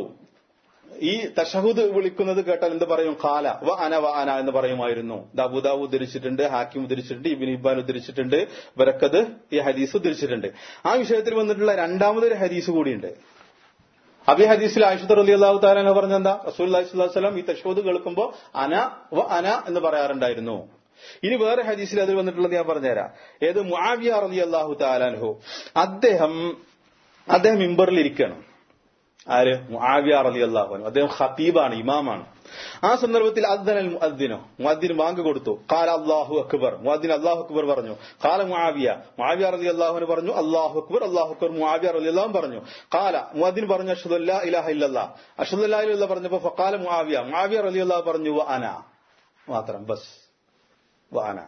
ഈ തഷഹുദ് വിളിക്കുന്നത് കേട്ടാൽ എന്ത് പറയും കാല വ അന വ അന എന്ന് പറയുമായിരുന്നു ദാബുദാബ് ഉദ്ധരിച്ചിട്ടുണ്ട് ഹാക്കിം ഉദ്ധരിച്ചിട്ടുണ്ട് ഇബിൻ ഇബ്ബാൻ ഉദ്ധരിച്ചിട്ടുണ്ട് ബരക്കത് ഈ ഹദീസ് ഉദ്ധരിച്ചിട്ടുണ്ട് ആ വിഷയത്തിൽ വന്നിട്ടുള്ള രണ്ടാമതൊരു ഹദീസ് കൂടിയുണ്ട് അബി ഹദീസിൽ ആയിഷത്ത് റലി അള്ളാഹു താലാന പറഞ്ഞെന്താ റസൂൽ അലൈഹിസ്ലാം ഈ തഷഹുദ് കേൾക്കുമ്പോൾ അന വ അന എന്ന് പറയാറുണ്ടായിരുന്നു ഇനി വേറെ ഹദീസിൽ അതിൽ വന്നിട്ടുള്ളത് ഞാൻ പറഞ്ഞുതരാം ഏത് മുആവിയ റലി അള്ളാഹു താലാൻഹു അദ്ദേഹം അദ്ദേഹം മിമ്പറിൽ ഇരിക്കണം ആര് മുആവിയ റലി അള്ളാഹു അദ്ദേഹം ഖത്തീബാണ് ഇമാമാണ് ആ സന്ദർഭത്തിൽ അദ്ദനൽ മുഅദ്ദിനോ മുഅദ്ദിൻ ബാങ്ക് കൊടുത്തു കാല അല്ലാഹു അക്ബർ മുഅദ്ദിൻ അല്ലാഹു അക്ബർ പറഞ്ഞു കാല മുആവിയ മുആവിയ റളി അള്ളാഹുവിന് പറഞ്ഞു അല്ലാഹു അക്ബർ അല്ലാഹു അക്ബർ മുആവിയ റളി അള്ളാഹു പറഞ്ഞു കാല മുഅദ്ദിൻ പറഞ്ഞു അഷ്ഹദു അല്ലാ ഇലാഹ ഇല്ലല്ലാ അഷ്ഹദു അല്ലാ ഇലാഹ പറഞ്ഞപ്പോ ഫഖാല മുആവിയ മുആവിയ റളി അള്ളാഹു പറഞ്ഞു വ അന മാത്രം ബസ് വ അന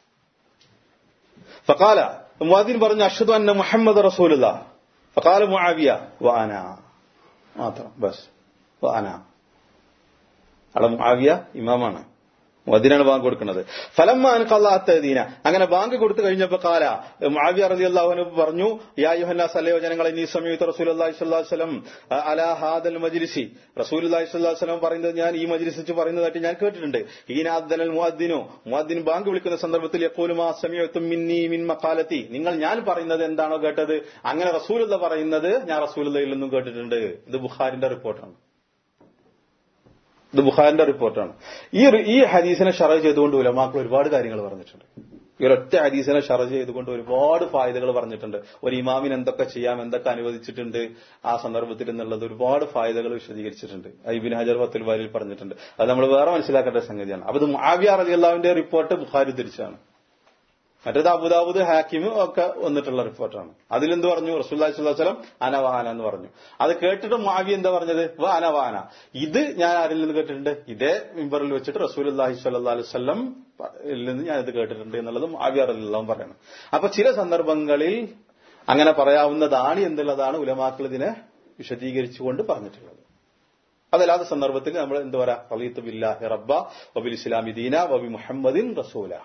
ഫഖാല മുഅദ്ദിൻ പറഞ്ഞു അഷ്ഹദു അന്ന മുഹമ്മദ് റസൂലുള്ളാഹ് ഫഖാല മുആവിയ വ അന മാത്രം ബസ് വ അന അവിടെ മുആവിയ ഇമാമാണ് മുഅദ്ദിനാണ് ബാങ്ക് കൊടുക്കുന്നത് ഫലമ്മാൻ കള്ളാത്തദീന അങ്ങനെ ബാങ്ക് കൊടുത്തു കഴിഞ്ഞപ്പോ കാല മാവിയ റലി അള്ളാഹുന് പറഞ്ഞു യാ യുഹന്ന സല്ലയോ ജനങ്ങളെ ഈ സമയത്ത് റസൂൽ അള്ളാഹി സ്വല്ലാഹു വസ്ലം അലാ ഹാദൽ മജ്ലിസി റസൂൽ അള്ളാഹി സ്വല്ലാഹു വസ്ലം പറയുന്നത് ഞാൻ ഈ മജ്ലിസ് വെച്ച് പറയുന്നതായിട്ട് ഞാൻ കേട്ടിട്ടുണ്ട് ഈനാദ്ദനൽ മുഅദ്ദിനു മുഅദ്ദിൻ ബാങ്ക് വിളിക്കുന്ന സന്ദർഭത്തിൽ എപ്പോലും ആ സമയത്തും മിന്നി മിൻ മക്കാലത്തി നിങ്ങൾ ഞാൻ പറയുന്നത് എന്താണോ കേട്ടത് അങ്ങനെ റസൂലുള്ള പറയുന്നത് ഞാൻ റസൂലുള്ളയിൽ നിന്നും കേട്ടിട്ടുണ്ട് ഇത് ബുഖാരിന്റെ റിപ്പോർട്ടാണ് ഇത് ബുഖാരിന്റെ റിപ്പോർട്ടാണ് ഈ ഈ ഹദീസിനെ ഷറ ചെയ്തുകൊണ്ട് ഉലമാക്കൾ ഒരുപാട് കാര്യങ്ങൾ പറഞ്ഞിട്ടുണ്ട് ഈ ഒരൊറ്റ ഹദീസിനെ ഷറ ചെയ്തുകൊണ്ട് ഒരുപാട് ഫായതകൾ പറഞ്ഞിട്ടുണ്ട് ഒരു ഇമാമിന് എന്തൊക്കെ ചെയ്യാം എന്തൊക്കെ അനുവദിച്ചിട്ടുണ്ട് ആ സന്ദർഭത്തിൽ എന്നുള്ളത് ഒരുപാട് ഫായതകൾ വിശദീകരിച്ചിട്ടുണ്ട് ഐബിൻ ഹജർ ഫത്തുൽ വാലിൽ പറഞ്ഞിട്ടുണ്ട് അത് നമ്മൾ വേറെ മനസ്സിലാക്കേണ്ട സംഗതിയാണ് അപ്പൊ ഇത് മുആവിയ റളിയല്ലാഹുവിന്റെ റിപ്പോർട്ട് ബുഖാരി തിരിച്ചാണ് മറ്റേത് അബുദാബുദ് ഹാക്കിമും ഒക്കെ വന്നിട്ടുള്ള റിപ്പോർട്ടാണ് അതിലെന്ത് പറഞ്ഞു റസൂല്ലാഹി സ്വലം അനവാന എന്ന് പറഞ്ഞു അത് കേട്ടിട്ട് മാവി എന്താ പറഞ്ഞത് വ അനവാന ഇത് ഞാൻ ആരിൽ നിന്ന് കേട്ടിട്ടുണ്ട് ഇതേ മിമ്പറിൽ വെച്ചിട്ട് റസൂൽ അള്ളാഹി സ്വല്ലാ അലുവല്ലം നിന്ന് ഞാൻ ഇത് കേട്ടിട്ടുണ്ട് എന്നുള്ളത് മാവി അറിയാൻ പറയണം അപ്പൊ ചില സന്ദർഭങ്ങളിൽ അങ്ങനെ പറയാവുന്നതാണ് എന്നുള്ളതാണ് ഉലമാക്കൾ ഇതിനെ വിശദീകരിച്ചുകൊണ്ട് പറഞ്ഞിട്ടുള്ളത് അതല്ലാത്ത സന്ദർഭത്തിൽ നമ്മൾ എന്താ പറയാ റലീത്ത് ബില്ലാഹി റബ്ബ വബിൽ ഇസ്ലാമി ദീന വബി മുഹമ്മദിൻ റസൂല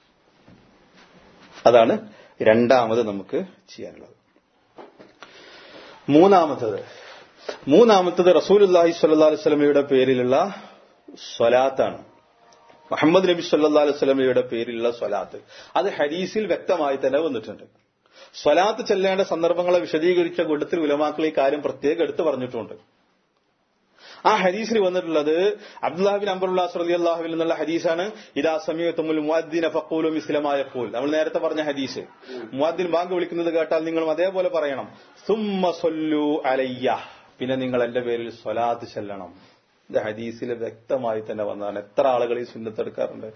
അതാണ് രണ്ടാമത് നമുക്ക് ചെയ്യാനുള്ളത് മൂന്നാമത്തത് മൂന്നാമത്തത് റസൂലുല്ലാഹി സ്വല്ലാ അലുവലമയുടെ പേരിലുള്ള സ്വലാത്താണ് മുഹമ്മദ് നബി സല്ലാ അലുവലമയുടെ പേരിലുള്ള സ്വലാത്ത് അത് ഹദീസിൽ വ്യക്തമായി തന്നെ വന്നിട്ടുണ്ട് സ്വലാത്ത് ചെല്ലേണ്ട സന്ദർഭങ്ങളെ വിശദീകരിച്ച കൂട്ടത്തിൽ ഉലമാക്കൾ ഈ കാര്യം പ്രത്യേകം എടുത്തു പറഞ്ഞിട്ടുണ്ട് ആ ഹദീസിൽ വന്നിട്ടുള്ളത് അബ്ദുല്ലാഹിബിൻ അംബറുല്ലാസ് റലി അള്ളാഹുവിൽ നിന്നുള്ള ഹദീസാണ് ഇതാ സമയത്തുമുൽ മുഅദ്ദിന ഫക്കൂലും ഇസ്ലമായ കൂൽ നമ്മൾ നേരത്തെ പറഞ്ഞ ഹദീസ് മുഅദ്ദിൻ ബാങ്ക് വിളിക്കുന്നത് കേട്ടാൽ നിങ്ങളും അതേപോലെ പറയണം സുമ്മ സൊല്ലു അലയ്യ പിന്നെ നിങ്ങൾ എന്റെ പേരിൽ സ്വലാത്ത് ചെല്ലണം ഇത് ഹദീസിൽ വ്യക്തമായി തന്നെ വന്നതാണ് എത്ര ആളുകൾ ഈ സുന്നത്തെടുക്കാറുണ്ട്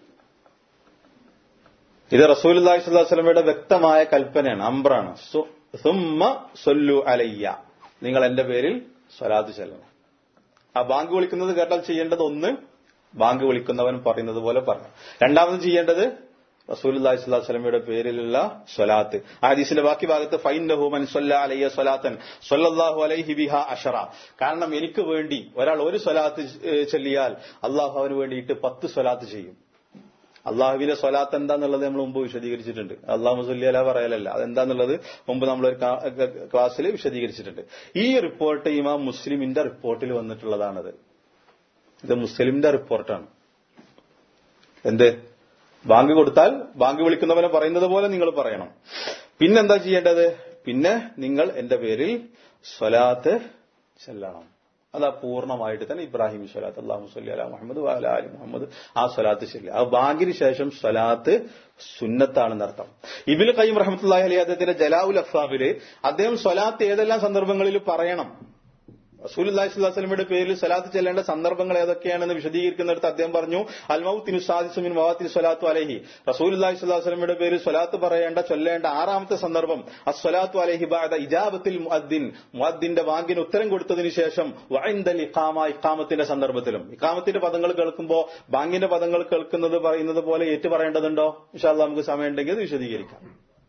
ഇത് റസൂൽ അള്ളാഹി സ്വലാസ്ലമയുടെ വ്യക്തമായ കൽപ്പനയാണ് അംബ്രാണ് സുമ്മ സൊല്ലു അലയ്യ നിങ്ങൾ എന്റെ പേരിൽ സ്വലാത്ത് ചെല്ലണം ആ ബാങ്ക് വിളിക്കുന്നത് കേട്ടാൽ ചെയ്യേണ്ടത് ഒന്ന് ബാങ്ക് വിളിക്കുന്നവൻ പറയുന്നത് പോലെ പറഞ്ഞു രണ്ടാമത് ചെയ്യേണ്ടത് റസൂലി സ്വലാസ്ലമയുടെ പേരിലുള്ള സ്വലാത്ത് ആ ഹദീസിന്റെ ബാക്കി ഭാഗത്ത് ഫൈൻഹു മൻ സൊല്ല അലയ്യ സ്വലാത്തൻ സൊല്ലാഹു അലൈഹി ബിഹ അഷറ കാരണം എനിക്ക് വേണ്ടി ഒരാൾ ഒരു സ്വലാത്ത് ചൊല്ലിയാൽ അള്ളാഹു അവന് വേണ്ടിയിട്ട് പത്ത് സ്വലാത്ത് ചെയ്യും അള്ളാഹുവിന്റെ സ്വലാത്ത് എന്താന്നുള്ളത് നമ്മൾ മുമ്പ് വിശദീകരിച്ചിട്ടുണ്ട് അള്ളാഹു സുല്ലിയല പറയലല്ല അതെന്താന്നുള്ളത് മുമ്പ് നമ്മളൊരു ക്ലാസ്സിൽ വിശദീകരിച്ചിട്ടുണ്ട് ഈ റിപ്പോർട്ട് ഇമാം മുസ്ലിമിന്റെ റിപ്പോർട്ടിൽ വന്നിട്ടുള്ളതാണത് ഇത് മുസ്ലിമിന്റെ റിപ്പോർട്ടാണ് എന്ത് ബാങ്ക് കൊടുത്താൽ ബാങ്ക് വിളിക്കുന്നവനെ പറയുന്നത് പോലെ നിങ്ങൾ പറയണം പിന്നെന്താ ചെയ്യേണ്ടത് പിന്നെ നിങ്ങൾ എന്റെ പേരിൽ സ്വലാത്ത് ചെല്ലണം അതാ പൂർണ്ണമായിട്ട് തന്നെ ഇബ്രാഹിം സ്വലാത്ത് അള്ളാഹു സല്ലി അല മുഹമ്മദ് വാല അലി മുഹമ്മദ് ആ സ്വലാത്ത് ശരി ആ ബാങ്കിന് ശേഷം സ്വലാത്ത് സുന്നത്താണെന്ന് അർത്ഥം ഇബിൽ കയ്യം റഹമത്തുല്ലാഹി അലി അദ്ദേഹത്തിന്റെ ജലാഉൽ അഫ്സാബില് അദ്ദേഹം സ്വലാത്ത് ഏതെല്ലാം സന്ദർഭങ്ങളിൽ പറയണം റസൂലി സ്വലാസ്ലമിയുടെ പേരിൽ സ്വലാത്ത് ചെല്ലേണ്ട സന്ദർഭങ്ങൾ ഏതൊക്കെയാണെന്ന് വിശദീകരിക്കുന്നിടത്ത് അദ്ദേഹം പറഞ്ഞു അൽമൌത്തിനു സാദിസുമിൻ മവാത്തിൻ സ്വലാത്തു അലഹി റസൂലി സ്വലാസ്ലമിയുടെ പേരിൽ സ്വലാത്ത് പറയേണ്ട ചൊല്ലേണ്ട ആറാമത്തെ സന്ദർഭം അസ്വലാത്തു അലഹി ബാദ ഇജാബത്തിൽ മുഅദ്ദിൻ മുഅദ്ദിന്റെ വാങ്കിന് ഉത്തരം കൊടുത്തതിനു ശേഷം വൈന്ദൽ ഇഖാമ ഇഖാമത്തിന്റെ സന്ദർഭത്തിലും ഇഖാമത്തിന്റെ പദങ്ങൾ കേൾക്കുമ്പോൾ ബാങ്കിന്റെ പദങ്ങൾ കേൾക്കുന്നത് പറയുന്നത് പോലെ ഏറ്റു പറയേണ്ടതുണ്ടോ ഇൻഷാല്ല നമുക്ക് സമയമുണ്ടെങ്കിൽ അത് വിശദീകരിക്കാം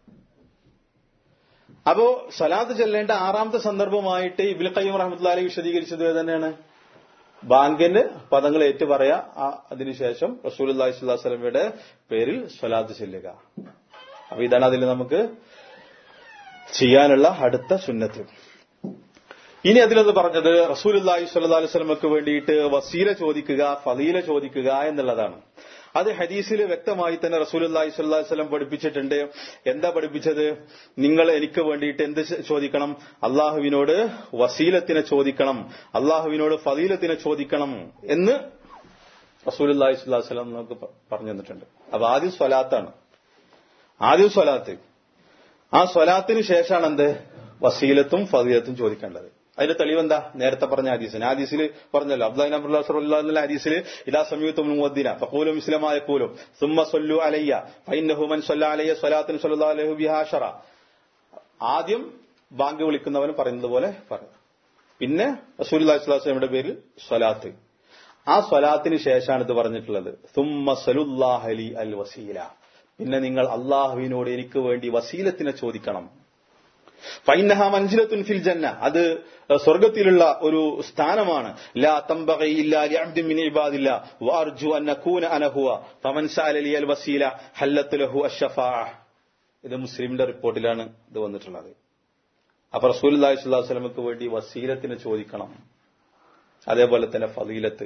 അപ്പോ സലാത്ത് ചെല്ലേണ്ട ആറാമത്തെ സന്ദർഭമായിട്ട് ഇബിൽ ഖയ്യം റഹ്മത്തുല്ലാലി വിശദീകരിച്ചത് തന്നെയാണ് ബാങ്കിന് പദങ്ങൾ ഏറ്റു പറയാ അതിനുശേഷം റസൂൽ അള്ളാഹി സ്വലാസ്ലമയുടെ പേരിൽ സ്വലാത്ത് ചെല്ലുക അപ്പൊ ഇതാണ് അതിൽ നമുക്ക് ചെയ്യാനുള്ള അടുത്ത സുന്നത്ത് ഇനി അതിലത് പറഞ്ഞത് റസൂൽ അള്ളാഹി സ്വല്ലാ അലുസ്ലമക്ക് വേണ്ടിയിട്ട് വസീല ചോദിക്കുക ഫലീല ചോദിക്കുക എന്നുള്ളതാണ് അത് ഹദീസിൽ വ്യക്തമായി തന്നെ റസൂലി സ്വല്ലാ വല്ലം പഠിപ്പിച്ചിട്ടുണ്ട് എന്താ പഠിപ്പിച്ചത് നിങ്ങൾ എനിക്ക് വേണ്ടിയിട്ട് എന്ത് ചോദിക്കണം അള്ളാഹുവിനോട് വസീലത്തിനെ ചോദിക്കണം അള്ളാഹുവിനോട് ഫലീലത്തിനെ ചോദിക്കണം എന്ന് റസൂലി സ്വല്ലാ വല്ലം നമുക്ക് പറഞ്ഞു തന്നിട്ടുണ്ട് അപ്പൊ ആദ്യം സ്വലാത്താണ് ആദ്യം സ്വലാത്ത് ആ സ്വലാത്തിന് ശേഷമാണ് എന്ത് വസീലത്തും ഫലീലത്തും ചോദിക്കേണ്ടത് അതിന്റെ തെളിവെന്താ നേരത്തെ പറഞ്ഞ ഹദീസിന് ഹദീസിൽ പറഞ്ഞല്ലോ അബ്ദുൽ നബുല്ല ഹദീസിൽ ഇതാ സമീപത്തും മുദ്ദിന ഫഖൂലും ഇസ്ലമായ കൂലും സുമ്മ സൊല്ലു അലയ്യ ഫൈനഹു മൻ സൊല്ല അലയ്യ സ്വലാത്തിന് സൊല്ലാ അലഹു ബിഹാഷറ ആദ്യം ബാങ്ക് വിളിക്കുന്നവൻ പറയുന്നത് പോലെ പറയും പിന്നെ റസൂൽ അള്ളാഹിസ്ലാസ്ലമിയുടെ പേരിൽ സ്വലാത്ത് ആ സ്വലാത്തിന് ശേഷമാണ് ഇത് പറഞ്ഞിട്ടുള്ളത് സുമ്മ സലുല്ലാഹലി അൽ വസീല പിന്നെ നിങ്ങൾ അള്ളാഹുവിനോട് എനിക്ക് വേണ്ടി വസീലത്തിനെ ചോദിക്കണം ഫൈനഹ മൻസിലത്തുൻ ഫിൽ ജന്ന അത് സ്വർഗത്തിലുള്ള ഒരു സ്ഥാനമാണ് ലാ തംബഗയില്ല ലിഅബ്ദിൻ മിൻ ഇബാദില്ല വഅർജു അൻ നകൂന അന ഹുവ ഫമൻ സഅല ലിയൽ വസീല ഹല്ലത്ത് ലഹു അഷ്ഫാഅ ഇത് മുസ്ലിമിന്റെ റിപ്പോർട്ടിലാണ് ഇത് വന്നിട്ടുള്ളത് അപ്പൊ റസൂലുള്ളാഹി സ്വല്ലല്ലാഹു അലൈഹി വസല്ലമക്ക് വേണ്ടി വസീലത്തിന് ചോദിക്കണം അതേപോലെ തന്നെ ഫളീലത്ത്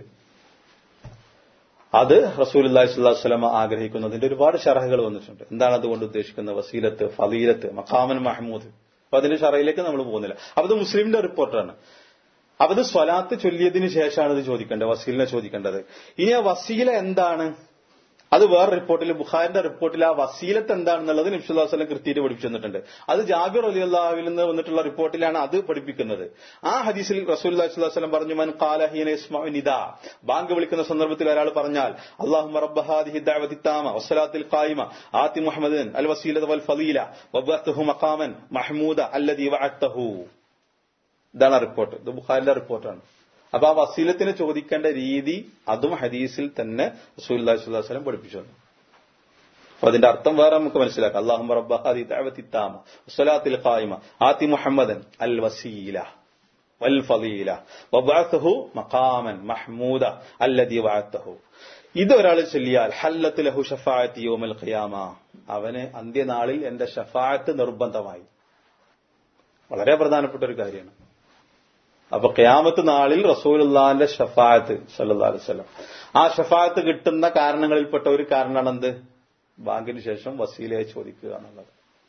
അത് റസൂലുള്ളാഹി സ്വല്ലല്ലാഹു അലൈഹി വസല്ലമ ആഗ്രഹിക്കുന്നതിന്റെ ഒരുപാട് ഷറഹുകൾ വന്നിട്ടുണ്ട് എന്താണ് അതുകൊണ്ട് ഉദ്ദേശിക്കുന്നത് വസീലത്ത് ഫളീലത്ത് മഖാമൻ മഹ്മൂദ് അപ്പൊ അതിന്റെ ഷറയിലേക്ക് നമ്മൾ പോകുന്നില്ല അപ്പൊ ഇത് മുസ്ലിമിന്റെ റിപ്പോർട്ടാണ് അപ്പൊ ഇത് സ്വലാത്ത് ചൊല്ലിയതിനു ശേഷമാണ് ഇത് ചോദിക്കേണ്ടത് വസീലിനെ ചോദിക്കേണ്ടത് ഇനി ആ വസീല എന്താണ് അത് വേറെ റിപ്പോർട്ടിൽ ബുഖാരിന്റെ റിപ്പോർട്ടിൽ ആ വസീലത്ത് എന്താണെന്നുള്ളത് നിംസുല്ലാസ്ലം കൃത്യമായിട്ട് പഠിപ്പിച്ചു തന്നിട്ടുണ്ട് അത് ജാബിർ അലി അള്ളാഹുവിൽ നിന്ന് വന്നിട്ടുള്ള റിപ്പോർട്ടിലാണ് അത് പഠിപ്പിക്കുന്നത് ആ ഹദീസിൽ റസൂൽ വസ്ലം പറഞ്ഞു മൻ കാലഹീന നിദ ബാങ്ക് വിളിക്കുന്ന സന്ദർഭത്തിൽ ഒരാൾ പറഞ്ഞാൽ അള്ളാഹു റബ്ബഹാദിഹിദ്ദാമ വസ്സലാത്തിൽ ഖായിമ ആത്തി മുഹമ്മദൻ അൽ വസീലത്ത് വൽ ഫലീല വബ്ബഅത്തുഹു മഖാമൻ മഹ്മൂദ അല്ലദീ വഅത്തഹു ഇതാണ് റിപ്പോർട്ട് ഇത് ബുഖാരിന്റെ റിപ്പോർട്ടാണ് അപ്പൊ ആ വസീലത്തിന് ചോദിക്കേണ്ട രീതി അതും ഹദീസിൽ തന്നെ റസൂല്ലി സ്വലം പഠിപ്പിച്ചു തന്നു അപ്പൊ അതിന്റെ അർത്ഥം വേറെ നമുക്ക് മനസ്സിലാക്കാം അള്ളാഹു റബ്ബാദി ദഅവത്തിത്താമ വസ്സലാത്തിൽ ഖായിമ ആതി മുഹമ്മദൻ അൽ വസീല വൽ ഫളീല വബഅത്ഹു മഖാമൻ മഹ്മൂദ അല്ലദി വഅത്തഹു ഇത് ഒരാൾ ചൊല്ലിയാൽ ഹല്ലത്ത് ലഹു ഷഫാഅത്തി യൗമൽ ഖിയാമ അവന് അന്ത്യനാളിൽ എന്റെ ഷഫാഅത്ത് നിർബന്ധമായി വളരെ പ്രധാനപ്പെട്ട ഒരു കാര്യമാണ് അപ്പൊ ഖിയാമത്ത് നാളിൽ റസൂലുള്ളാന്റെ ഷഫായത്ത് സല്ലല്ലാഹു അലൈഹി വസല്ലം ആ ഷഫായത്ത് കിട്ടുന്ന കാരണങ്ങളിൽപ്പെട്ട ഒരു കാരണമാണ് എന്ത് ബാങ്കിന് ശേഷം വസീലയെ ചോദിക്കുക എന്നുള്ളത്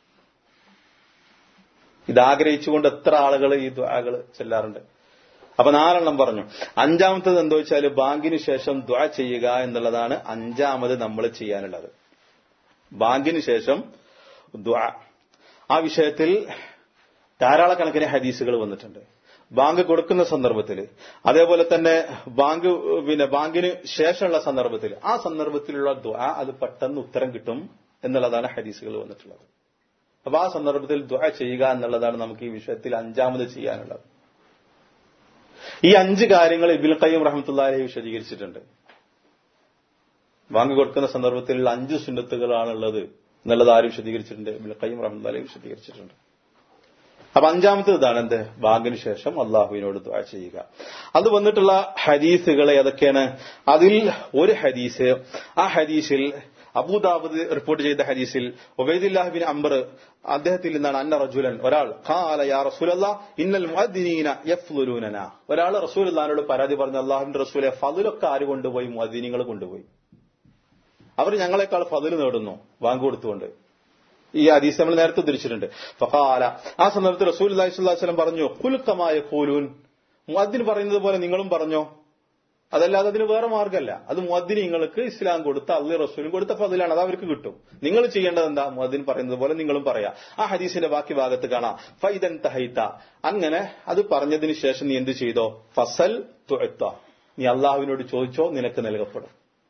ഇതാഗ്രഹിച്ചുകൊണ്ട് എത്ര ആളുകൾ ഈ ദ്വാകൾ ചെല്ലാറുണ്ട് അപ്പൊ നാലെണ്ണം പറഞ്ഞു അഞ്ചാമത്തത് എന്താ വെച്ചാൽ ബാങ്കിന് ശേഷം ദ്വാ ചെയ്യുക എന്നുള്ളതാണ് അഞ്ചാമത് നമ്മൾ ചെയ്യാനുള്ളത് ബാങ്കിന് ശേഷം ദ്വാ ആ വിഷയത്തിൽ ധാരാളക്കണക്കിന് ഹദീസുകൾ വന്നിട്ടുണ്ട് ബാങ്ക് കൊടുക്കുന്ന സന്ദർഭത്തിൽ അതേപോലെ തന്നെ ബാങ്ക് പിന്നെ ബാങ്കിന് ശേഷമുള്ള സന്ദർഭത്തിൽ ആ സന്ദർഭത്തിലുള്ള ദ്വാ അത് പെട്ടെന്ന് ഉത്തരം കിട്ടും എന്നുള്ളതാണ് ഹദീസുകൾ വന്നിട്ടുള്ളത് അപ്പൊ ആ സന്ദർഭത്തിൽ ദ്വാ ചെയ്യുക എന്നുള്ളതാണ് നമുക്ക് ഈ വിഷയത്തിൽ അഞ്ചാമത് ചെയ്യാനുള്ളത് ഈ അഞ്ച് കാര്യങ്ങൾ ഇബിൽ ഖയ്യം റഹമത്തുല്ലാഹി വിശദീകരിച്ചിട്ടുണ്ട് ബാങ്ക് കൊടുക്കുന്ന സന്ദർഭത്തിൽ അഞ്ച് സുന്നത്തുകളാണുള്ളത് എന്നുള്ളത് ആര് വിശദീകരിച്ചിട്ടുണ്ട് ഇബിൽ ഖയ്യം റഹമത്തുല്ലാഹി വിശദീകരിച്ചിട്ടുണ്ട് അപ്പൊ അഞ്ചാമത്തെ ഇതാണ് എന്ത് ബാങ്കിന് ശേഷം അള്ളാഹുവിനോട് ദ്വാ ചെയ്യുക അത് വന്നിട്ടുള്ള ഹദീസുകൾ ഏതൊക്കെയാണ് അതിൽ ഒരു ഹദീസ് ആ ഹദീസിൽ അബൂദാബുദ് റിപ്പോർട്ട് ചെയ്ത ഹദീസിൽ ഒബൈദുല്ലാഹിബിൻ അംബർ അദ്ദേഹത്തിൽ നിന്നാണ് അന്ന റജുലൻ ഒരാൾ ഖാല യാ റസൂലല്ലാ ഇന്നൽ മുഅദ്ദിനീന യഫ്ലുലൂനന ഒരാൾ റസൂലുള്ളാഹിനോട് പരാതി പറഞ്ഞു അള്ളാഹുവിന്റെ റസൂലെ ഫതിലൊക്കെ ആര് കൊണ്ടുപോയി മുഅദ്ദിനീങ്ങൾ കൊണ്ടുപോയി അവർ ഞങ്ങളെക്കാൾ ഫതിൽ നേടുന്നു ബാങ്ക് കൊടുത്തുകൊണ്ട് ഈ ഹദീസ് നമ്മൾ നേരത്തെ ഉദ്ധരിച്ചിട്ടുണ്ട് ഫഖാല ആ സന്ദർഭത്തിൽ റസൂൽ അലൈഹി സ്വലം പറഞ്ഞു കുലുക്കമായ കൂലൂൻ മുഅദ്ദിൻ പറയുന്നത് പോലെ നിങ്ങളും പറഞ്ഞോ അതല്ലാതെ അതിന് വേറെ മാർഗമല്ല അത് മുഅദ്ദിന് നിങ്ങൾക്ക് ഇസ്ലാം കൊടുത്ത അള്ളി റസൂലും കൊടുത്ത ഫതിലാണ് അത് അവർക്ക് കിട്ടും നിങ്ങൾ ചെയ്യേണ്ടത് എന്താ മുഅദ്ദിൻ പറയുന്നത് പോലെ നിങ്ങളും പറയാ ആ ഹദീസിന്റെ ബാക്കി ഭാഗത്ത് കാണാം ഫൈദൻ തഹൈത്ത അങ്ങനെ അത് പറഞ്ഞതിന് ശേഷം നീ എന്ത് ചെയ്തോ ഫസൽ തുഴത്ത നീ അള്ളാഹുവിനോട് ചോദിച്ചോ നിനക്ക് നൽകപ്പെടും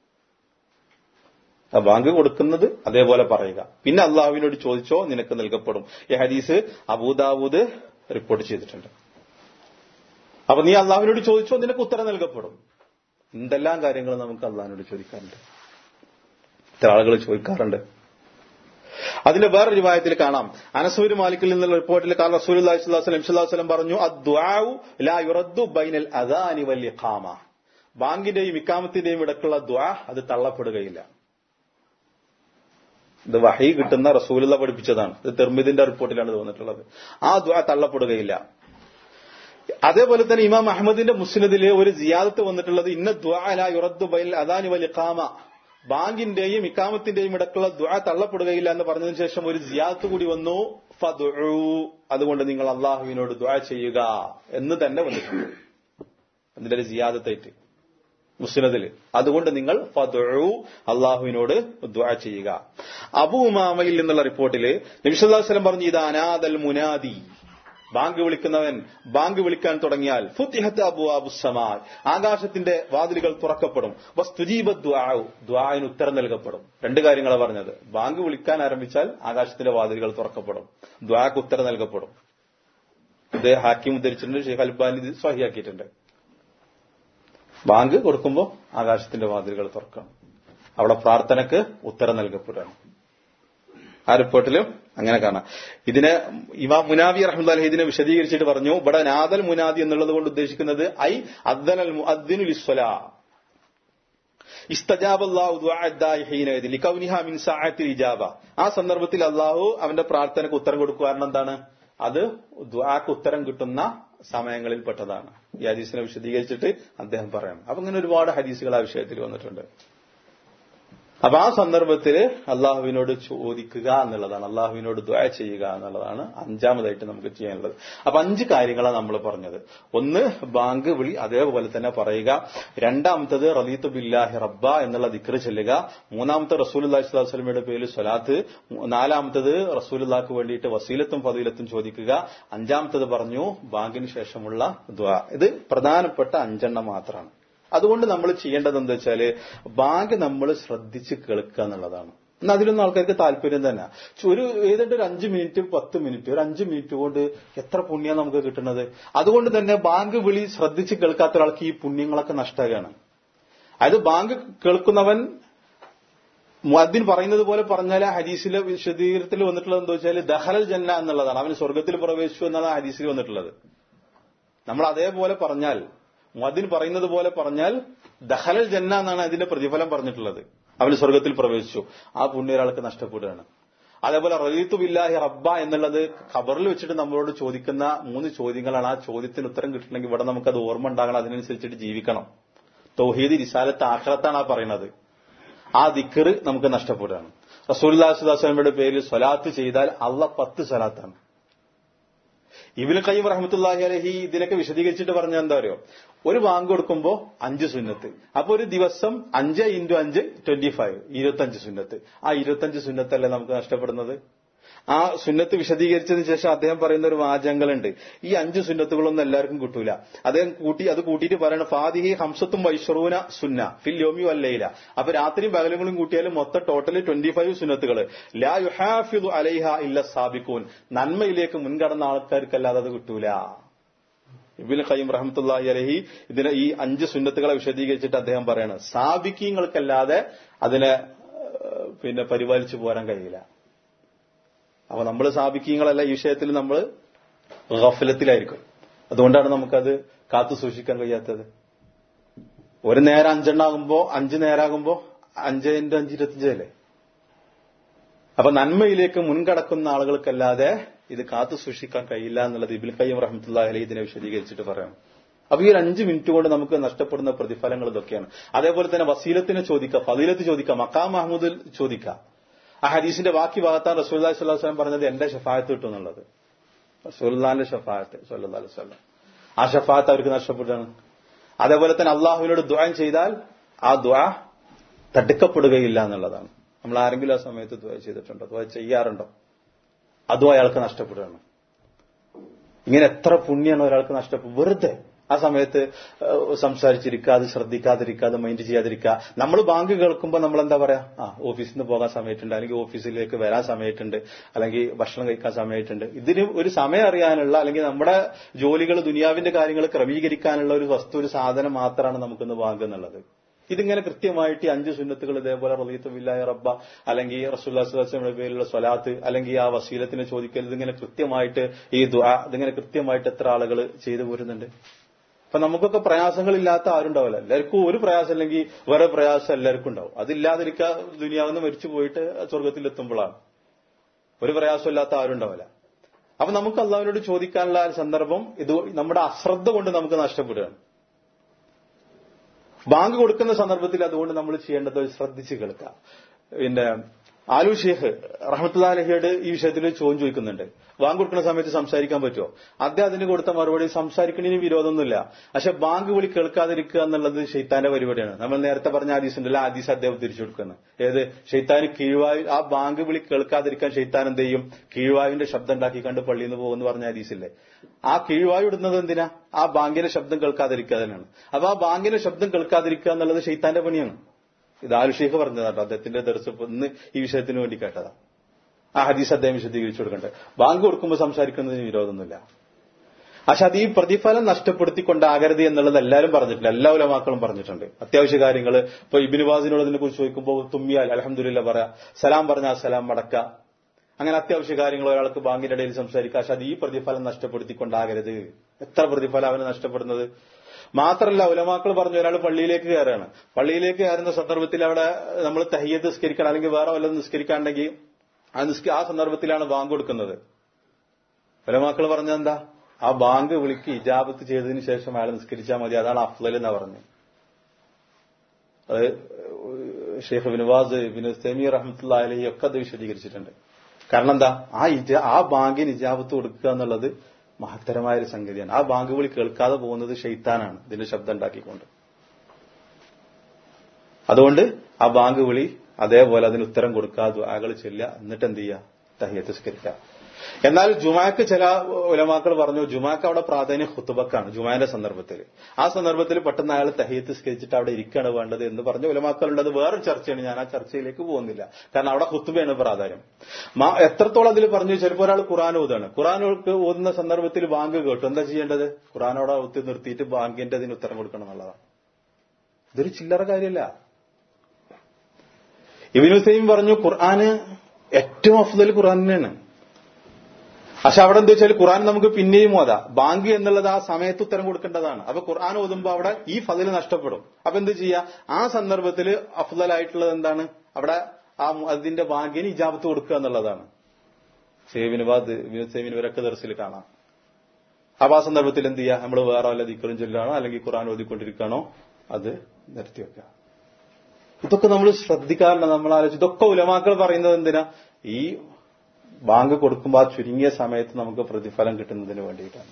ബാങ്ക് കൊടുക്കുന്നത് അതേപോലെ പറയുക പിന്നെ അള്ളാഹുവിനോട് ചോദിച്ചോ നിനക്ക് നൽകപ്പെടും ഈ ഹദീസ് അബൂദാവൂദ് റിപ്പോർട്ട് ചെയ്തിട്ടുണ്ട് അപ്പൊ നീ അള്ളാഹുവിനോട് ചോദിച്ചോ നിനക്ക് ഉത്തരം നൽകപ്പെടും എന്തെല്ലാം കാര്യങ്ങൾ നമുക്ക് അള്ളാഹിനോട് ചോദിക്കാറുണ്ട് ഇത്ര ആളുകൾ ചോദിക്കാറുണ്ട് അതിന്റെ വേറെ രൂപായത്തിൽ കാണാം അനസൂര് മാലിക്കിൽ നിന്നുള്ള റിപ്പോർട്ടിൽ കാൽ റസൂൽ അലൈഹിസ്ലാം പറഞ്ഞു അദ്വാഉ ലാ യുറദ്ദു ബൈനൽ അദാനി വൽ ഇഖാമ ബാങ്കിന്റെയും ഇക്കാമത്തിന്റെയും ഇടക്കുള്ള ദ്വാ അത് തള്ളപ്പെടുകയില്ല ഇത് വഹി കിട്ടുന്ന റസൂലുള്ള പഠിപ്പിച്ചതാണ് ഇത് തെർമിദിന്റെ റിപ്പോർട്ടിലാണ് ഇത് വന്നിട്ടുള്ളത് ആ ദ്വാ തള്ളപ്പെടുകയില്ല അതേപോലെ തന്നെ ഇമാം അഹമ്മദിന്റെ മുസ്ലിദിലെ ഒരു ജിയാദത്ത് വന്നിട്ടുള്ളത് ഇന്ന ദ്വാല യുറദ്ദു ബൈൽ അദാനി വൽ ഇഖാമ ബാങ്കിന്റെയും ഇക്കാമത്തിന്റെയും ഇടക്കുള്ള ദ്വാ തള്ളപ്പെടുകയില്ല എന്ന് പറഞ്ഞതിന് ശേഷം ഒരു ജിയാദത്ത് കൂടി വന്നു ഫദു അതുകൊണ്ട് നിങ്ങൾ അള്ളാഹുവിനോട് ദ്വാ ചെയ്യുക എന്ന് തന്നെ വന്നിട്ടുണ്ട് അതിന്റെ ഒരു ജിയാദത്തായിട്ട് മുസ്ലിദിൽ അതുകൊണ്ട് നിങ്ങൾ ഫദു അള്ളാഹുവിനോട് ദ്വാ ചെയ്യുക അബു ഉമാമയിൽ നിന്നുള്ള റിപ്പോർട്ടിൽ നബിസ്വല്ലാസ്ലം പറഞ്ഞു ഇത് അനാദൽ മുനാദി ബാങ്ക് വിളിക്കുന്നവൻ ബാങ്ക് വിളിക്കാൻ തുടങ്ങിയാൽ ഫുത്തിഹത്ത് അബു അബുസമാ ആകാശത്തിന്റെ വാതിലുകൾ തുറക്കപ്പെടും ദ്വാന് ഉത്തരം നൽകപ്പെടും രണ്ട് കാര്യങ്ങളാണ് പറഞ്ഞത് ബാങ്ക് വിളിക്കാൻ ആരംഭിച്ചാൽ ആകാശത്തിന്റെ വാതിലുകൾ തുറക്കപ്പെടും ദ്വാക്ക് ഉത്തരം നൽകപ്പെടും ഇത് ഹാക്കിം ഉദ്ധരിച്ചിട്ടുണ്ട് ഷെയ്ഖ് അൽബാനി ഇത് സ്വഹിയാക്കിയിട്ടുണ്ട് ബാങ്ക് കൊടുക്കുമ്പോൾ ആകാശത്തിന്റെ വാതിലുകൾ തുറക്കണം അവിടെ പ്രാർത്ഥനക്ക് ഉത്തരം നൽകപ്പെടുകയാണ് ആ റിപ്പോർട്ടിലും അങ്ങനെ കാണാം ഇതിനെ ഇമാം മുനാവി റഹ്മദ് ഇതിനെ വിശദീകരിച്ചിട്ട് പറഞ്ഞു ഇവിടെ നാദൽ മുനാദി എന്നുള്ളത് കൊണ്ട് ഉദ്ദേശിക്കുന്നത് ഐ അദ്ദനൽ മുഅദ്ദിനുൽ ഇസ്വലാ ഇജാബ ആ സന്ദർഭത്തിൽ അള്ളാഹു അവന്റെ പ്രാർത്ഥനയ്ക്ക് ഉത്തരം കൊടുക്കുക കാരണം എന്താണ് അത് ദ്വാക്ക് ഉത്തരം കിട്ടുന്ന സമയങ്ങളിൽ പെട്ടതാണ് ഈ ഹദീസിനെ വിശദീകരിച്ചിട്ട് അദ്ദേഹം പറയണം അപ്പൊ ഇങ്ങനെ ഒരുപാട് ഹദീസുകൾ ആ വിഷയത്തിൽ വന്നിട്ടുണ്ട് അപ്പൊ ആ സന്ദർഭത്തിൽ അള്ളാഹുവിനോട് ചോദിക്കുക എന്നുള്ളതാണ് അള്ളാഹുവിനോട് ദ്വയ ചെയ്യുക എന്നുള്ളതാണ് അഞ്ചാമതായിട്ട് നമുക്ക് ചെയ്യാനുള്ളത് അപ്പൊ അഞ്ച് കാര്യങ്ങളാണ് നമ്മൾ പറഞ്ഞത് ഒന്ന് ബാങ്ക് വിളി അതേപോലെ തന്നെ പറയുക രണ്ടാമത്തത് റലീത്ത് ബില്ലാഹി റബ്ബ എന്നുള്ള ദിക്ർ ചെല്ലുക മൂന്നാമത്തെ റസൂൽ അള്ളാഹി സ്വലാസ്ലമയുടെ പേരിൽ സ്വലാത്ത് നാലാമത്തത് റസൂലുള്ളാക്ക് വേണ്ടിയിട്ട് വസീലത്തും ഫതീലത്തും ചോദിക്കുക അഞ്ചാമത്തത് പറഞ്ഞു ബാങ്കിന് ശേഷമുള്ള ദ്വ ഇത് പ്രധാനപ്പെട്ട അഞ്ചെണ്ണം മാത്രമാണ് അതുകൊണ്ട് നമ്മൾ ചെയ്യേണ്ടത് എന്താ വെച്ചാല് ബാങ്ക് നമ്മൾ ശ്രദ്ധിച്ച് കേൾക്കുക എന്നുള്ളതാണ് എന്നാൽ അതിലൊന്നും ആൾക്കാർക്ക് താല്പര്യം തന്നെ ഒരു ഏതാണ്ട് ഒരു അഞ്ച് മിനിറ്റ് പത്ത് മിനിറ്റ് ഒരു അഞ്ച് മിനിറ്റ് കൊണ്ട് എത്ര പുണ്യം നമുക്ക് കിട്ടുന്നത് അതുകൊണ്ട് തന്നെ ബാങ്ക് വിളി ശ്രദ്ധിച്ച് കേൾക്കാത്ത ഒരാൾക്ക് ഈ പുണ്യങ്ങളൊക്കെ നഷ്ടമാണ് അതായത് ബാങ്ക് കേൾക്കുന്നവൻ മുഅദ്ദിൻ പറയുന്നത് പോലെ പറഞ്ഞാൽ ഹദീസിലെ വിശദീകരണത്തിൽ വന്നിട്ടുള്ളത് എന്താ വെച്ചാൽ ദഹലൽ ജന്ന എന്നുള്ളതാണ് അവന് സ്വർഗത്തിൽ പ്രവേശിച്ചു എന്നാണ് ആ ഹദീസിൽ വന്നിട്ടുള്ളത് നമ്മൾ അതേപോലെ പറഞ്ഞാൽ മുഅദ്ദിൻ പറയുന്നത് പോലെ പറഞ്ഞാൽ ദഹലൽ ജന്ന എന്നാണ് അതിന്റെ പ്രതിഫലം പറഞ്ഞിട്ടുള്ളത് അവന് സ്വർഗത്തിൽ പ്രവേശിച്ചു ആ പുണ്യ ഒരാൾക്ക് നഷ്ടപ്പെടുകയാണ് അതേപോലെ റലീത്തു ബില്ലാഹി റബ്ബ എന്നുള്ളത് ഖബറിൽ വെച്ചിട്ട് നമ്മളോട് ചോദിക്കുന്ന മൂന്ന് ചോദ്യങ്ങളാണ് ആ ചോദ്യത്തിന് ഉത്തരം കിട്ടണമെങ്കിൽ ഇവിടെ നമുക്കത് ഓർമ്മ ഉണ്ടാകണം അതിനനുസരിച്ചിട്ട് ജീവിക്കണം തൗഹീദ് റിസാലത്ത് ആഖിറത്താണ് ആ പറയുന്നത് ആ ദിക്കറ് നമുക്ക് നഷ്ടപ്പെടുകയാണ് റസൂല്ലാസ്ലാസ്ലമയുടെ പേരിൽ സ്വലാത്ത് ചെയ്താൽ അള്ള പത്ത് സ്വലാത്താണ് ഇബിന് കയ്യം റഹമത്തുല്ലാഹി അലഹി ഇതിനൊക്കെ വിശദീകരിച്ചിട്ട് പറഞ്ഞ എന്താ പറയുക ഒരു ബാങ്ക് കൊടുക്കുമ്പോൾ അഞ്ച് സുന്നത്ത് അപ്പൊ ഒരു ദിവസം അഞ്ച് ഇൻറ്റു അഞ്ച് ട്വന്റി ഫൈവ് ഇരുപത്തഞ്ച് സുന്നത്ത് ആ ഇരുപത്തഞ്ച് സുന്നത്തല്ലേ നമുക്ക് നഷ്ടപ്പെടുന്നത് ആ സുന്നത്ത് വിശദീകരിച്ചതിന് ശേഷം അദ്ദേഹം പറയുന്ന ഒരു വാചകങ്ങളുണ്ട് ഈ അഞ്ച് സുന്നത്തുകളൊന്നും എല്ലാവർക്കും കിട്ടൂല അദ്ദേഹം കൂട്ടി അത് കൂട്ടിയിട്ട് പറയണം ഫാദിഹി ഹംസത്തും വൈഷറൂന സുന്ന ഫിൽ യോമി വല്ലയില അപ്പൊ രാത്രിയും പകലുകളും കൂട്ടിയാലും മൊത്തം ടോട്ടൽ ട്വന്റി ഫൈവ് സുന്നത്തുകൾ ലാ യുഹാഫിദു അലൈഹ ഇല്ല സാബിക്കൂൻ നന്മയിലേക്ക് മുൻകടന്ന ആൾക്കാർക്കല്ലാതെ അത് കിട്ടൂല ഇബിൻ ഖയ്യം റഹമത്തുല്ലാഹി അലഹി ഇതിനെ ഈ അഞ്ച് സുന്നത്തുകളെ വിശദീകരിച്ചിട്ട് അദ്ദേഹം പറയാണ് സാബിക്കീങ്ങൾക്കല്ലാതെ അതിനെ പിന്നെ പരിപാലിച്ചു പോരാൻ കഴിയില്ല അപ്പൊ നമ്മൾ സ്ഥാപിക്കങ്ങളല്ല ഈ വിഷയത്തിൽ നമ്മൾ ഗഫലത്തിലായിരിക്കും അതുകൊണ്ടാണ് നമുക്കത് കാത്തു സൂക്ഷിക്കാൻ കഴിയാത്തത് ഒരു നേരം അഞ്ചെണ്ണാകുമ്പോ അഞ്ച് നേരാകുമ്പോ അഞ്ച് ഇൻറ്റു അഞ്ച് ഇരുപത്തിയഞ്ചല്ലേ അപ്പൊ നന്മയിലേക്ക് മുൻകടക്കുന്ന ആളുകൾക്കല്ലാതെ ഇത് കാത്തു സൂക്ഷിക്കാൻ കഴിയില്ല എന്നുള്ളത് ഇബിൽ കയ്യം റഹമത്തുള്ള അലി ഇതിനെ വിശദീകരിച്ചിട്ട് പറയാം അപ്പൊ ഈ ഒരു അഞ്ച് മിനിറ്റ് കൊണ്ട് നമുക്ക് നഷ്ടപ്പെടുന്ന പ്രതിഫലങ്ങൾ ഇതൊക്കെയാണ് അതേപോലെ തന്നെ വസീലത്തിനെ ചോദിക്കാം ഫതീലത്ത് ചോദിക്കാം മക്കാം മഹമ്മൂദിൽ ചോദിക്കാം ആ ഹദീസിന്റെ ബാക്കി ഭാഗത്താണ് റസൂല്ലാ സ്വല്ലാ വസ്ലം പറഞ്ഞത് എന്റെ ഷഫായത്ത് കിട്ടും എന്നുള്ളത് റസൂല്ലാന്റെ ഷഫായത്ത് സല്ലാ വസ്ലം ആ ഷഫായത്ത് അവർക്ക് നഷ്ടപ്പെട്ടാണ് അതേപോലെ തന്നെ അള്ളാഹുവിനോട് ദ്വാൻ ചെയ്താൽ ആ ദ്വാ തടുക്കപ്പെടുകയില്ല എന്നുള്ളതാണ് നമ്മൾ ആരെങ്കിലും ആ സമയത്ത് ദ്വാ ചെയ്തിട്ടുണ്ടോ ദ്വാ ചെയ്യാറുണ്ടോ അതും അയാൾക്ക് നഷ്ടപ്പെടുകയാണ് ഇങ്ങനെ എത്ര പുണ്യാണ് ഒരാൾക്ക് നഷ്ടപ്പെടും വെറുതെ ആ സമയത്ത് സംസാരിച്ചിരിക്കാതെ ശ്രദ്ധിക്കാതിരിക്കാതെ മൈൻഡ് ചെയ്യാതിരിക്കുക നമ്മൾ ബാങ്ക് കേൾക്കുമ്പോൾ നമ്മൾ എന്താ പറയാ ആ ഓഫീസിൽ നിന്ന് പോകാൻ സമയത്തുണ്ട് അല്ലെങ്കിൽ ഓഫീസിലേക്ക് വരാൻ സമയത്തുണ്ട് അല്ലെങ്കിൽ ഭക്ഷണം കഴിക്കാൻ സമയത്തുണ്ട് ഇതിന് ഒരു സമയം അറിയാനുള്ള അല്ലെങ്കിൽ നമ്മുടെ ജോലികൾ ദുനിയാവിന്റെ കാര്യങ്ങൾ ക്രമീകരിക്കാനുള്ള ഒരു വസ്തു ഒരു സാധനം മാത്രമാണ് നമുക്കിന്ന് ബാങ്ക് എന്നുള്ളത് ഇതിങ്ങനെ കൃത്യമായിട്ട് ഈ അഞ്ച് സുന്നത്തുകൾ ഇതേപോലെ റലീത്ത് ബില്ലായ റബ്ബ അല്ലെങ്കിൽ റസൂല്ലാസ്ലാമിന്റെ പേരിലുള്ള സ്വലാത്ത് അല്ലെങ്കിൽ ആ വസീലത്തിനെ ചോദിക്കൽ ഇതിങ്ങനെ കൃത്യമായിട്ട് ഈ ദുആ ഇതിങ്ങനെ കൃത്യമായിട്ട് എത്ര ആളുകൾ ചെയ്തു പോരുന്നുണ്ട് അപ്പൊ നമുക്കൊക്കെ പ്രയാസങ്ങളില്ലാത്ത ആരുണ്ടാവില്ല എല്ലാവർക്കും ഒരു പ്രയാസം അല്ലെങ്കിൽ വേറെ പ്രയാസം എല്ലാവർക്കും ഉണ്ടാവും അതില്ലാതിരിക്കുക ദുനിയാവുന്ന മരിച്ചു പോയിട്ട് സ്വർഗത്തിൽ എത്തുമ്പോഴാണ് ഒരു പ്രയാസമില്ലാത്ത ആരും ഉണ്ടാവില്ല അപ്പൊ നമുക്ക് അള്ളാഹുവിനോട് ചോദിക്കാനുള്ള സന്ദർഭം ഇത് നമ്മുടെ അശ്രദ്ധ കൊണ്ട് നമുക്ക് നഷ്ടപ്പെടുകയാണ് ബാങ്ക് കൊടുക്കുന്ന സന്ദർഭത്തിൽ അതുകൊണ്ട് നമ്മൾ ചെയ്യേണ്ടത് ശ്രദ്ധിച്ച് കേൾക്കുക പിന്നെ ആലു ഷേഖ് റഹമത്തുല്ലാ അലഹിയോട് ഈ വിഷയത്തിൽ ചോദ്യം ചോദിക്കുന്നുണ്ട് ബാങ്ക് കൊടുക്കുന്ന സമയത്ത് സംസാരിക്കാൻ പറ്റുമോ അദ്ദേഹം അതിന് കൊടുത്ത മറുപടി സംസാരിക്കുന്നതിന് വിരോധമൊന്നുമില്ല പക്ഷെ ബാങ്ക് വിളി കേൾക്കാതിരിക്കുക എന്നുള്ളത് ഷെയ്ത്താന്റെ പരിപാടിയാണ് നമ്മൾ നേരത്തെ പറഞ്ഞ ആദീസ് ഉണ്ടല്ലോ ആദീസ് അദ്ദേഹം തിരിച്ചു കൊടുക്കുന്നത് ഏത് ഷെയ്ത്താന് കീഴ്വായു ആ ബാങ്ക് വിളി കേൾക്കാതിരിക്കാൻ ഷെയ്ത്താൻ എന്ത് ചെയ്യും കീഴ്വായുവിന്റെ ശബ്ദം ഉണ്ടാക്കിക്കണ്ട് പള്ളിയിൽ നിന്ന് പോകുമെന്ന് പറഞ്ഞ ആദീസില്ലേ ആ കീഴ്വായു ഇടുന്നത് എന്തിനാ ആ ബാങ്കിന്റെ ശബ്ദം കേൾക്കാതിരിക്കുക തന്നെയാണ് അപ്പൊ ആ ബാങ്കിന്റെ ശബ്ദം കേൾക്കാതിരിക്കുക എന്നുള്ളത് ഷെയ്ത്താന്റെ പണിയാണ് ഇത് ആലുഷേഖ് പറഞ്ഞതാട്ടോ അദ്ദേഹത്തിന്റെ ദർശനം ഇന്ന് ഈ വിഷയത്തിന് വേണ്ടി കേട്ടതാ ആ ഹദീസ് അദ്ദേഹം വിശദീകരിച്ചു കൊടുക്കട്ടെ ബാങ്ക് കൊടുക്കുമ്പോൾ സംസാരിക്കുന്നതിന് വിരോധമൊന്നുമില്ല പക്ഷെ അത് ഈ പ്രതിഫലം നഷ്ടപ്പെടുത്തിക്കൊണ്ടാകരുത് എന്നുള്ളത് എല്ലാവരും പറഞ്ഞിട്ടുണ്ട് എല്ലാ ഉലമാക്കളും പറഞ്ഞിട്ടുണ്ട് അത്യാവശ്യ കാര്യങ്ങൾ ഇപ്പൊ ഇബിനുവാസിനോട് ഇതിനെ കുറിച്ച് ചോദിക്കുമ്പോൾ തുമ്മിയാൽ അലഹമുല്ല പറയാ സലാം പറഞ്ഞാൽ സലാം മടക്ക അങ്ങനെ അത്യാവശ്യ കാര്യങ്ങൾ ഒരാൾക്ക് ബാങ്കിന്റെ ഇടയിൽ സംസാരിക്കാം പക്ഷെ അത് ഈ പ്രതിഫലം നഷ്ടപ്പെടുത്തിക്കൊണ്ടാകരുത് എത്ര പ്രതിഫലം അവന് നഷ്ടപ്പെടുന്നത് മാത്രമല്ല ഉലമാക്കൾ പറഞ്ഞു ഒരാൾ പള്ളിയിലേക്ക് കയറുകയാണ് പള്ളിയിലേക്ക് കയറുന്ന സന്ദർഭത്തിൽ അവിടെ നമ്മൾ തഹിയത്ത് നിസ്കരിക്കണം അല്ലെങ്കിൽ വേറെ വല്ലതും നിസ്കരിക്കാണ്ടെങ്കിൽ ആ നിസ്ക ആ സന്ദർഭത്തിലാണ് ബാങ്ക് കൊടുക്കുന്നത് ഉലമാക്കൾ പറഞ്ഞ എന്താ ആ ബാങ്ക് വിളിക്ക് ഇജാബത്ത് ചെയ്തതിന് ശേഷം അയാൾ നിസ്കരിച്ചാൽ മതി അതാണ് അഫ്ലൽ എന്നാ പറഞ്ഞത് അത് ഷെയ്ഖ് ബിനുവാസ് ബിനു സെമി റഹ്മത്തുള്ള അലഹി ഒക്കെ അത് വിശദീകരിച്ചിട്ടുണ്ട് കാരണം എന്താ ആ ഇജ ആ ബാങ്കിന് ഇജാബത്ത് കൊടുക്കുക എന്നുള്ളത് മഹത്തരമായ ഒരു സംഗതിയാണ് ആ ബാങ്ക് വിളി കേൾക്കാതെ പോകുന്നത് ഷെയ്ത്താനാണ് ഇതിന്റെ ശബ്ദം ഉണ്ടാക്കിക്കൊണ്ട് അതുകൊണ്ട് ആ ബാങ്ക് വിളി അതേപോലെ അതിന് ഉത്തരം കൊടുക്കാതെ ആകൾ ചെല്ലുക എന്നിട്ട് എന്ത് ചെയ്യുക തഹിയത്ത് സ്കരിക്കുക എന്നാൽ ജുമാക്ക് ചില ഉലമാക്കൾ പറഞ്ഞു ജുമാക്ക് അവിടെ പ്രാധാന്യം ഹുത്തുബക്കാണ് ജുമാന്റെ സന്ദർഭത്തിൽ ആ സന്ദർഭത്തിൽ പെട്ടെന്ന് അയാൾ തഹിയത്ത് സ്കരിച്ചിട്ട് അവിടെ ഇരിക്കുകയാണ് വേണ്ടത് എന്ന് പറഞ്ഞ ഉലമാക്കളുള്ളത് വേറെ ചർച്ചയാണ് ഞാൻ ആ ചർച്ചയിലേക്ക് പോകുന്നില്ല കാരണം അവിടെ ഹുത്തുബയാണ് പ്രാധാന്യം എത്രത്തോളം അതിൽ പറഞ്ഞു ചിലപ്പോൾ ഒരാൾ ഖുറാൻ ഓതാണ് ഖുറാൻ ഓതുന്ന സന്ദർഭത്തിൽ ബാങ്ക് കേട്ടു എന്താ ചെയ്യേണ്ടത് ഖുറാനോടെ ഒത്തി നിർത്തിയിട്ട് ബാങ്കിന്റെ അതിന് ഉത്തരം കൊടുക്കണം എന്നുള്ളതാണ് ഇതൊരു ചില്ലറ കാര്യമല്ല ഇബിനുസൈം പറഞ്ഞു ഖുർആന് ഏറ്റവും അഫ്ദൽ ഖുർആൻ തന്നെയാണ് പക്ഷെ അവിടെ എന്താ വെച്ചാൽ ഖുർആൻ നമുക്ക് പിന്നെയും ഓതാ ബാങ്ക് എന്നുള്ളത് ആ സമയത്ത് ഉത്തരം കൊടുക്കേണ്ടതാണ് അപ്പൊ ഖുർആൻ ഓതുമ്പോൾ അവിടെ ഈ ഫതിൽ നഷ്ടപ്പെടും അപ്പൊ എന്ത് ചെയ്യാ ആ സന്ദർഭത്തിൽ അഫ്ദലായിട്ടുള്ളത് എന്താണ് അവിടെ ആ അതിന്റെ ബാങ്കിന് ഇജാബത്ത് കൊടുക്കുക എന്നുള്ളതാണ് സേവിനുബാദ് സേവിന് ഇവരൊക്കെ ദർശിൽ കാണാം അപ്പൊ ആ സന്ദർഭത്തിൽ എന്ത് ചെയ്യുക നമ്മൾ വേറെ വല്ല ദിക്കറും ചൊല്ലാണോ അല്ലെങ്കിൽ ഖുർആൻ ഓതിക്കൊണ്ടിരിക്കണോ അത് നിർത്തിവെക്കുക ഇതൊക്കെ നമ്മൾ ശ്രദ്ധിക്കാറുണ്ട് നമ്മൾ ആലോചിച്ച് ഇതൊക്കെ ഉലമാക്കൾ പറയുന്നത് എന്തിനാ ഈ ബാങ്ക് കൊടുക്കുമ്പോൾ ആ ചുരുങ്ങിയ സമയത്ത് നമുക്ക് പ്രതിഫലം കിട്ടുന്നതിന് വേണ്ടിയിട്ടാണ്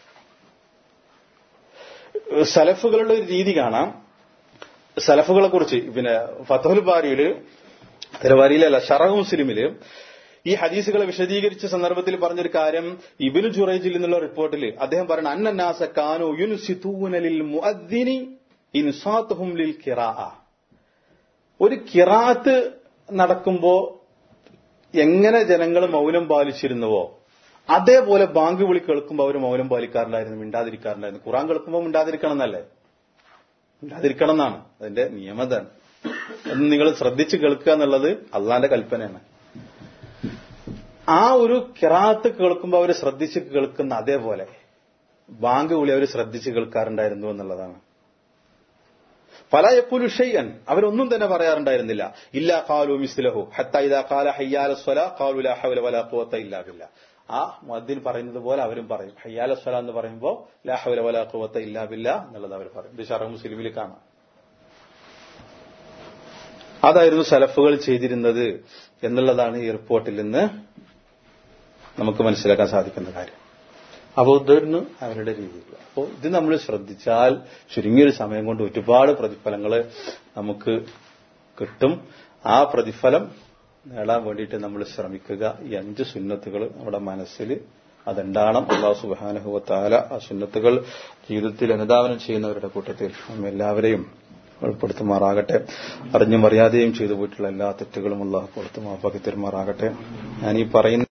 സലഫുകളുടെ ഒരു രീതി കാണാം സലഫുകളെ കുറിച്ച് പിന്നെ ഫത്തഹുൽ ബാരിയില് തിരവാരിയിലല്ല ഷറഹ് മുസ്ലിമില് ഈ ഹദീസുകളെ വിശദീകരിച്ച സന്ദർഭത്തിൽ പറഞ്ഞൊരു കാര്യം ഇബിനു ജുറൈജിൽ നിന്നുള്ള റിപ്പോർട്ടിൽ അദ്ദേഹം പറയുന്നത് അന്നനാസ കാനു യുൻസിതൂനലിൽ മുഅദ്ദിനി ഇൻസാത്തുഹും ലിൽ ഖിറാഅ ഒരു കിറാത്ത് നടക്കുമ്പോ എങ്ങനെ ജനങ്ങൾ മൗനം പാലിച്ചിരുന്നുവോ അതേപോലെ ബാങ്ക് വിളി കേൾക്കുമ്പോൾ അവർ മൗനം പാലിക്കാറുണ്ടായിരുന്നു മിണ്ടാതിരിക്കാറുണ്ടായിരുന്നു ഖുറാൻ കേൾക്കുമ്പോൾ മിണ്ടാതിരിക്കണം എന്നല്ലേ മിണ്ടാതിരിക്കണം എന്നാണ് അതിന്റെ നിയമതാണ് എന്ന് നിങ്ങൾ ശ്രദ്ധിച്ച് കേൾക്കുക എന്നുള്ളത് അള്ളാന്റെ കൽപ്പനയാണ് ആ ഒരു കിറാത്ത് കേൾക്കുമ്പോൾ അവർ ശ്രദ്ധിച്ച് കേൾക്കുന്ന അതേപോലെ ബാങ്ക് വിളി അവർ ശ്രദ്ധിച്ച് കേൾക്കാറുണ്ടായിരുന്നു എന്നുള്ളതാണ് പല എപ്പോഴും ഷെയ്യൻ അവരൊന്നും തന്നെ പറയാറുണ്ടായിരുന്നില്ല ഇല്ല കാലു മിസ്ലഹു ഹത്ത ഇതാ കാല ഹയ്യാല സ്വല കാലു ലാ ഹൗല വലാ ഖുവത ഇല്ലാ ബില്ലാ ആ മദ്ദിൻ പറയുന്നത് പോലെ അവരും പറയും ഹയ്യാല സ്വല എന്ന് പറയുമ്പോൾ ലാ ഹൗല വലാ ഖുവത ഇല്ലാ ബില്ലാ എന്നുള്ളത് അവർ പറയും ഇത് ഷറഹ് മുസ്ലിമിൽ കാണാം അതായിരുന്നു സലഫുകൾ ചെയ്തിരുന്നത് എന്നുള്ളതാണ് ഈ റിപ്പോർട്ടിൽ നിന്ന് നമുക്ക് മനസ്സിലാക്കാൻ സാധിക്കുന്ന കാര്യം അപ്പോൾ ഇതായിരുന്നു അവരുടെ രീതിയിൽ അപ്പോൾ ഇത് നമ്മൾ ശ്രദ്ധിച്ചാൽ ചുരുങ്ങിയൊരു സമയം കൊണ്ട് ഒരുപാട് പ്രതിഫലങ്ങൾ നമുക്ക് കിട്ടും ആ പ്രതിഫലം നേടാൻ വേണ്ടിയിട്ട് നമ്മൾ ശ്രമിക്കുക ഈ അഞ്ച് സുന്നത്തുകൾ നമ്മുടെ മനസ്സിൽ അതുണ്ടാവണം അള്ളാഹു സുബാനുഭവത്താല ആ സുന്നത്തുകൾ ജീവിതത്തിൽ അനുധാവനം ചെയ്യുന്നവരുടെ കൂട്ടത്തിൽ നമ്മ എല്ലാവരെയും ഉൾപ്പെടുത്തുമാറാകട്ടെ അറിഞ്ഞും അറിയാതെയും ചെയ്തു പോയിട്ടുള്ള എല്ലാ തെറ്റുകളും അള്ളാഹു പുറത്തുമാപ്പാക്കി തരുമാറാകട്ടെ ഞാൻ ഈ പറയുന്ന